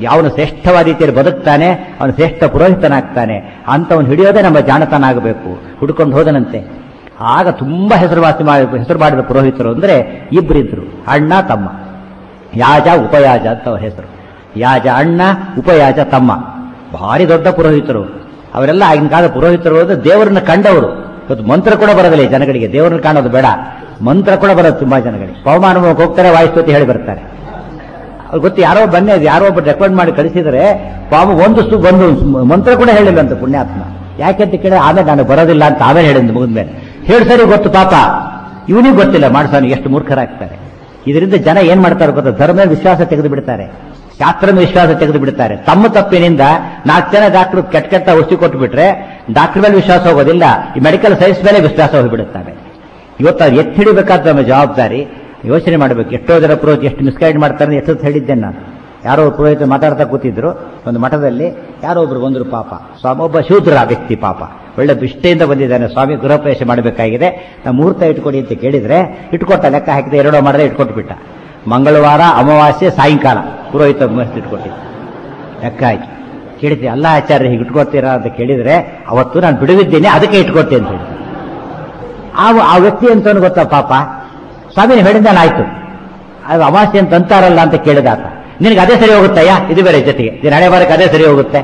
ಯಾವನು ಶ್ರೇಷ್ಠವಾದ ರೀತಿಯಲ್ಲಿ ಬದುಕ್ತಾನೆ ಅವನು ಶ್ರೇಷ್ಠ ಪುರೋಹಿತನಾಗ್ತಾನೆ ಅಂತವನು ಹಿಡಿಯೋದೇ ನಮ್ಮ ಜಾಣತನ ಆಗಬೇಕು ಹುಡ್ಕೊಂಡು ಹೋದನಂತೆ ಆಗ ತುಂಬಾ ಹೆಸರುವಾಸಿ ಮಾಡಿ ಹೆಸರು ಮಾಡಿದ ಪುರೋಹಿತರು ಅಂದ್ರೆ ಇಬ್ಬರಿದ್ರು ಅಣ್ಣ ತಮ್ಮ ಯಾಜ ಉಪಯಾಜ ಅಂತ ಅವ್ರ ಹೆಸರು ಯಾಜ ಅಣ್ಣ ಉಪಯಾಜ ತಮ್ಮ ಭಾರಿ ದೊಡ್ಡ ಪುರೋಹಿತರು ಅವರೆಲ್ಲ ಆಗಿನ ಕಾಲದ ಪುರೋಹಿತರು ಅಂದ್ರೆ ದೇವರನ್ನ ಕಂಡವರು ಇವತ್ತು ಮಂತ್ರ ಕೂಡ ಬರೋದಿಲ್ಲ ಈ ಜನಗಳಿಗೆ ದೇವರನ್ನ ಕಾಣೋದು ಬೇಡ ಮಂತ್ರ ಕೂಡ ಬರೋದು ತುಂಬಾ ಜನಗಳಿಗೆ ಪವಮಾನ ಹೋಗ್ತಾರೆ ವಾಯುಸ್ತುತಿ ಹೇಳಿ ಬರ್ತಾರೆ ಅವ್ರು ಗೊತ್ತು ಯಾರೋ ಬನ್ನಿ ಯಾರೋ ಒಬ್ಬರು ರೆಕಾರ್ಡ್ ಮಾಡಿ ಕಳಿಸಿದರೆ ಪಾಪ ಒಂದು ಸು ಒಂದು ಮಂತ್ರ ಕೂಡ ಹೇಳಿಲ್ಲ ಅಂತ ಪುಣ್ಯಾತ್ಮ ಯಾಕೆ ಅಂತ ಕೇಳಿದ್ರೆ ಆಮೇಲೆ ನಾನು ಬರೋದಿಲ್ಲ ಅಂತ ಆಮೇಲೆ ಹೇಳಿದ್ದು ಮುಗಿದ್ಮೇಲೆ ಹೇಳಿ ಸರಿ ಗೊತ್ತು ಪಾಪ ಇವನಿಗೆ ಗೊತ್ತಿಲ್ಲ ಮಾಡ್ಸೋನು ಎಷ್ಟು ಮೂರ್ಖರಾಗ್ತಾರೆ ಇದರಿಂದ ಜನ ಏನ್ ಮಾಡ್ತಾರೆ ಗೊತ್ತಾ ಧರ್ಮ ವಿಶ್ವಾಸ ತೆಗೆದು ಬಿಡ್ತಾರೆ ಶಾಸ್ತ್ರ ವಿಶ್ವಾಸ ತೆಗೆದು ಬಿಡ್ತಾರೆ ತಮ್ಮ ತಪ್ಪಿನಿಂದ ನಾಲ್ಕು ಜನ ಡಾಕ್ಟರ್ ಕೆಟ್ಟ ಕೆಟ್ಟ ಔಷಧಿ ಕೊಟ್ಟು ಬಿಟ್ರೆ ಡಾಕ್ಟರ್ ಮೇಲೆ ವಿಶ್ವಾಸ ಹೋಗೋದಿಲ್ಲ ಈ ಮೆಡಿಕಲ್ ಸೈನ್ಸ್ ಮೇಲೆ ವಿಶ್ವಾಸ ಹೋಗಿಬಿಡುತ್ತಾರೆ ಇವತ್ತು ಅದು ಎತ್ತಿ ಹಿಡಿಬೇಕಾದ ನಮ್ಮ ಜವಾಬ್ದಾರಿ ಯೋಚನೆ ಮಾಡಬೇಕು ಎಷ್ಟೋ ಜನ ಪುರೋಹಿತ ಎಷ್ಟು ಮಿಸ್ಗೈಡ್ ಮಾಡ್ತಾರೆ ಎಷ್ಟು ಹೇಳಿದ್ದೇನೆ ನಾನು ಯಾರೋ ಒಬ್ಬ ಪುರೋಹಿತ ಮಾತಾಡ್ತಾ ಕೂತಿದ್ರು ಒಂದು ಮಠದಲ್ಲಿ ಯಾರೋ ಒಬ್ರು ಬಂದ್ರು ಪಾಪ ಸ್ವಾಮಿ ಒಬ್ಬ ಶೂದ್ರ ವ್ಯಕ್ತಿ ಪಾಪ ಒಳ್ಳೆ ನಿಷ್ಠೆಯಿಂದ ಬಂದಿದ್ದಾನೆ ಸ್ವಾಮಿ ಗೃಹಪ್ರವೇಶ ಮಾಡಬೇಕಾಗಿದೆ ನಾವು ಮುಹೂರ್ತ ಇಟ್ಕೊಡಿ ಅಂತ ಕೇಳಿದ್ರೆ ಇಟ್ಕೊಟ್ಟ ಲೆಕ್ಕ ಹಾಕಿದೆ ಎರಡೋ ಮಾಡಿದ್ರೆ ಇಟ್ಕೊಟ್ಟು ಬಿಟ್ಟ ಮಂಗಳವಾರ ಅಮಾವಾಸ್ಯೆ ಸಾಯಂಕಾಲ ಪುರೋಹಿತ ಮಸ್ತ್ ಇಟ್ಕೊಟ್ಟಿದ್ದ ಲೆಕ್ಕ ಆಯ್ತು ಕೇಳಿದ್ದೆ ಅಲ್ಲ ಆಚಾರ್ಯ ಹೀಗೆ ಇಟ್ಕೊಡ್ತೀರಾ ಅಂತ ಕೇಳಿದ್ರೆ ಅವತ್ತು ನಾನು ಬಿಡುವಿದ್ದೇನೆ ಅದಕ್ಕೆ ಇಟ್ಕೊಟ್ಟೆ ಅಂತ ಹೇಳಿದ್ರು ಆ ಆ ವ್ಯಕ್ತಿ ಅಂತವನು ಗೊತ್ತಾ ಪಾಪ ಸ್ವಾಮಿ ನೀವು ಹೇಳಿದ್ದಾನೆ ಆಯ್ತು ಅದು ಅಮಾವಾಸ್ಯೆ ಅಂತ ಅಂತಾರಲ್ಲ ಅಂತ ಕೇಳಿದ ಆತ ನಿನಗೆ ಅದೇ ಸರಿ ಹೋಗುತ್ತಯ್ಯ ಇದು ಬೇರೆ ಜೊತೆಗೆ ನಿನ್ನ ಹಣೆ ಬಾರಕ್ಕೆ ಅದೇ ಸರಿ ಹೋಗುತ್ತೆ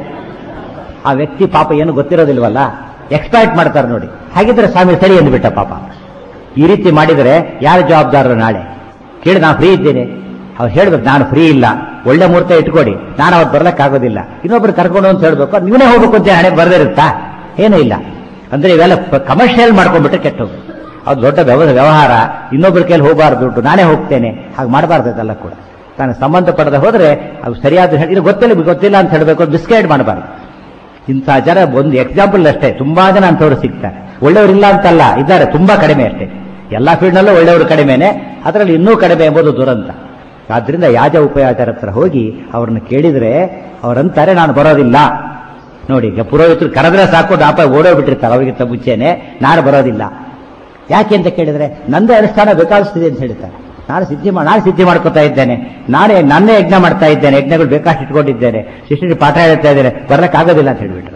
ಆ ವ್ಯಕ್ತಿ ಪಾಪ ಏನು ಗೊತ್ತಿರೋದಿಲ್ವಲ್ಲ ಎಕ್ಸ್ಪೈರ್ಟ್ ಮಾಡ್ತಾರೆ ನೋಡಿ ಹಾಗಿದ್ರೆ ಸ್ವಾಮಿ ಸರಿ ಅಂದ್ಬಿಟ್ಟ ಪಾಪ ಈ ರೀತಿ ಮಾಡಿದರೆ ಯಾರು ಜವಾಬ್ದಾರರು ನಾಳೆ ಕೇಳಿ ನಾನು ಫ್ರೀ ಇದ್ದೇನೆ ಅವ್ರು ಹೇಳ್ಬೇಕು ನಾನು ಫ್ರೀ ಇಲ್ಲ ಒಳ್ಳೆ ಮುಹೂರ್ತ ಇಟ್ಕೊಡಿ ನಾನು ಅವತ್ತು ಬರ್ಲಕ್ಕಾಗೋದಿಲ್ಲ ಇನ್ನೊಬ್ರು ಕರ್ಕೊಂಡು ಅಂತ ಹೇಳ್ಬೇಕು ನೀವೇ ಹೋಗ್ಬೇಕು ಅಂತ ಹಣೆ ಬರದಿರುತ್ತಾ ಏನೂ ಇಲ್ಲ ಅಂದ್ರೆ ಇವೆಲ್ಲ ಕಮರ್ಷಿಯಲ್ ಮಾಡ್ಕೊಂಡ್ಬಿಟ್ರೆ ಕೆಟ್ಟ ಹೋಗುತ್ತೆ ಅದು ದೊಡ್ಡ ವ್ಯವ ವ್ಯವಹಾರ ಇನ್ನೊಬ್ಬರ ಕೈಲಿ ಹೋಗಬಾರ್ದು ದುಡ್ಡು ನಾನೇ ಹೋಗ್ತೇನೆ ಹಾಗೆ ಮಾಡಬಾರ್ದು ಅದೆಲ್ಲ ಕೂಡ ತಾನು ಸಂಬಂಧಪಡದೆ ಹೋದ್ರೆ ಅದು ಸರಿಯಾದ ಹೇಳಿ- ಇದು ಗೊತ್ತಿಲ್ಲ ಗೊತ್ತಿಲ್ಲ ಅಂತ ಹೇಳಬೇಕು ಮಿಸ್ಗೈಡ್ ಮಾಡಬಾರ್ದು ಇಂಥ ಜನ ಒಂದು ಎಕ್ಸಾಂಪಲ್ ಅಷ್ಟೇ ತುಂಬಾ ಜನ ಅಂಥವ್ರು ಸಿಗ್ತಾರೆ ಒಳ್ಳೆಯವರಿಲ್ಲ ಅಂತಲ್ಲ ಇದ್ದಾರೆ ತುಂಬಾ ಕಡಿಮೆ ಅಷ್ಟೇ ಎಲ್ಲಾ ಫೀಲ್ಡ್ನಲ್ಲೂ ಒಳ್ಳೆಯವರು ಕಡಿಮೆನೆ ಅದರಲ್ಲಿ ಇನ್ನೂ ಕಡಿಮೆ ಎಂಬುದು ದುರಂತ ಆದ್ರಿಂದ ಯಾಜ ಉಪಯಾಜರ ಹತ್ರ ಹೋಗಿ ಅವ್ರನ್ನ ಕೇಳಿದ್ರೆ ಅವರಂತಾರೆ ನಾನು ಬರೋದಿಲ್ಲ ನೋಡಿ ಈಗ ಪುರೋಹಿತರು ಕರೆದ್ರೆ ಸಾಕು ದಾಪ ಓಡೋಗ್ಬಿಟ್ಟಿರ್ತಾರೆ ಅವರಿಗಿಂತ ಮುಂಚೆನೆ ನಾನು ಬರೋದಿಲ್ಲ ಯಾಕೆ ಅಂತ ಕೇಳಿದ್ರೆ ನಂದೇ ಅನುಷ್ಠಾನ ಬೇಕಾಗಿಸ್ತಿದೆ ಅಂತ ಹೇಳ್ತಾರೆ ನಾನು ಸಿದ್ಧಿ ಮಾ- ನಾನು ಸಿದ್ಧಿ ಮಾಡ್ಕೊತಾ ಇದ್ದೇನೆ ನಾನೇ ನನ್ನೇ ಯಜ್ಞ ಮಾಡ್ತಾ ಇದ್ದೇನೆ ಯಜ್ಞಗಳು ಬೇಕಾಷ್ಟು ಇಟ್ಕೊಂಡಿದ್ದೇನೆ ಶಿಷ್ಯರಿಗೆ ಪಾಠ ಹೇಳ್ತಾ ಇದ್ದೇನೆ ಬರ್ಲಿಕ್ಕಾಗೋದಿಲ್ಲ ಅಂತ ಹೇಳ್ಬಿಟ್ರು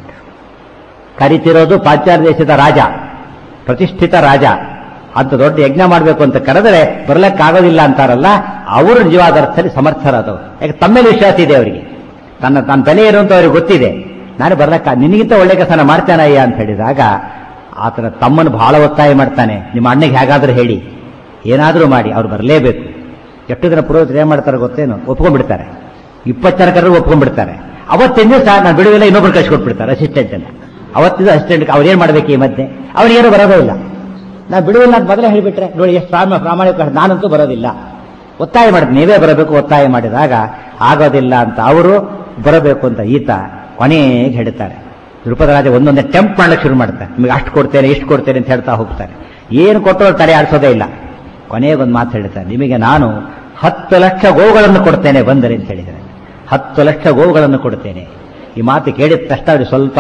ಕರಿತಿರೋದು ಪಾಶ್ಚಾತ್ಯ ದೇಶದ ರಾಜ ಪ್ರತಿಷ್ಠಿತ ರಾಜ ಅಂತ ದೊಡ್ಡ ಯಜ್ಞ ಮಾಡಬೇಕು ಅಂತ ಕರೆದರೆ ಬರ್ಲಿಕ್ಕಾಗೋದಿಲ್ಲ ಅಂತಾರಲ್ಲ ಅವರು ನಿಜವಾದ ಅರ್ಥದಲ್ಲಿ ಸಮರ್ಥರಾದವರು ಯಾಕೆ ತಮ್ಮೇಲೆ ವಿಶ್ವಾಸ ಇದೆ ಅವರಿಗೆ ತನ್ನ ತನ್ನ ಬೆಲೆ ಏನು ಅಂತ ಅವ್ರಿಗೆ ಗೊತ್ತಿದೆ ನಾನು ಬರ್ಲಕ್ಕ ನಿನಗಿಂತ ಒಳ್ಳೆ ಕೆಲಸನ ಮಾಡ್ತಾನಯ್ಯ ಅಂತ ಹೇಳಿದಾಗ ಆತನ ತಮ್ಮನ್ನು ಬಹಳ ಒತ್ತಾಯ ಮಾಡ್ತಾನೆ ನಿಮ್ಮ ಅಣ್ಣಗೆ ಹೇಗಾದ್ರೂ ಹೇಳಿ ಏನಾದರೂ ಮಾಡಿ ಅವ್ರು ಬರಲೇಬೇಕು ಎಷ್ಟು ಜನ ಪುರೋಹಿತರು ಏನ್ ಮಾಡ್ತಾರೆ ಗೊತ್ತೇನು ಒಪ್ಕೊಂಡ್ಬಿಡ್ತಾರೆ ಇಪ್ಪತ್ತು ಜನ ಕರೆದ್ರು ಒಪ್ಕೊಂಡ್ಬಿಡ್ತಾರೆ ಅವತ್ತಿನ ದಿವಸ ನಾನು ಬಿಡುವಿಲ್ಲ ಇನ್ನೊಬ್ರು ಕಳ್ಸಿಕೊಟ್ಬಿಡ್ತಾರೆ ಅಸಿಸ್ಟೆಂಟ್ ಅನ್ನ ಅವತ್ತಿನ ಅಸಿಸ್ಟೆಂಟ್ ಅವ್ರು ಏನ್ ಮಾಡ್ಬೇಕು ಈ ಮಧ್ಯೆ ಅವ್ರಿಗೇನು ಬರೋದೇ ಇಲ್ಲ ನಾನು ಬಿಡುವಿಲ್ಲ ಅಂತ ಮೊದಲೇ ಹೇಳಿಬಿಟ್ರೆ ನೋಡಿ ಎಷ್ಟು ಪ್ರಾಮ ಪ್ರಾಮಾಣಿಕ ನಾನಂತೂ ಬರೋದಿಲ್ಲ ಒತ್ತಾಯ ಮಾಡಿದ್ರೆ ನೀವೇ ಬರಬೇಕು ಒತ್ತಾಯ ಮಾಡಿದಾಗ ಆಗೋದಿಲ್ಲ ಅಂತ ಅವರು ಬರಬೇಕು ಅಂತ ಈತ ಕೊನೆಗೆ ಹೇಳ್ತಾರೆ ದ್ರುಪದ ರಾಜ ಒಂದೊಂದೇ ಟೆಂಪ್ ಮಾಡ್ಲಿಕ್ಕೆ ಶುರು ಮಾಡ್ತಾರೆ ನಿಮಗೆ ಅಷ್ಟು ಕೊಡ್ತೇನೆ ಇಷ್ಟು ಕೊಡ್ತೇನೆ ಅಂತ ಹೇಳ್ತಾ ಹೋಗ್ತಾರೆ ಏನು ಕೊಟ್ಟರು ತಲೆ ಆಡಿಸೋದೇ ಇಲ್ಲ ಕೊನೆಗೊಂದು ಮಾತು ಹೇಳ್ತಾರೆ ನಿಮಗೆ ನಾನು ಹತ್ತು ಲಕ್ಷ ಗೋವುಗಳನ್ನು ಕೊಡ್ತೇನೆ ಬಂದರೆ ಅಂತ ಹೇಳಿದ್ದಾರೆ ಹತ್ತು ಲಕ್ಷ ಗೋವುಗಳನ್ನು ಕೊಡ್ತೇನೆ ಈ ಮಾತು ಕೇಳಿದ ತಕ್ಷಣ ಅವ್ರಿಗೆ ಸ್ವಲ್ಪ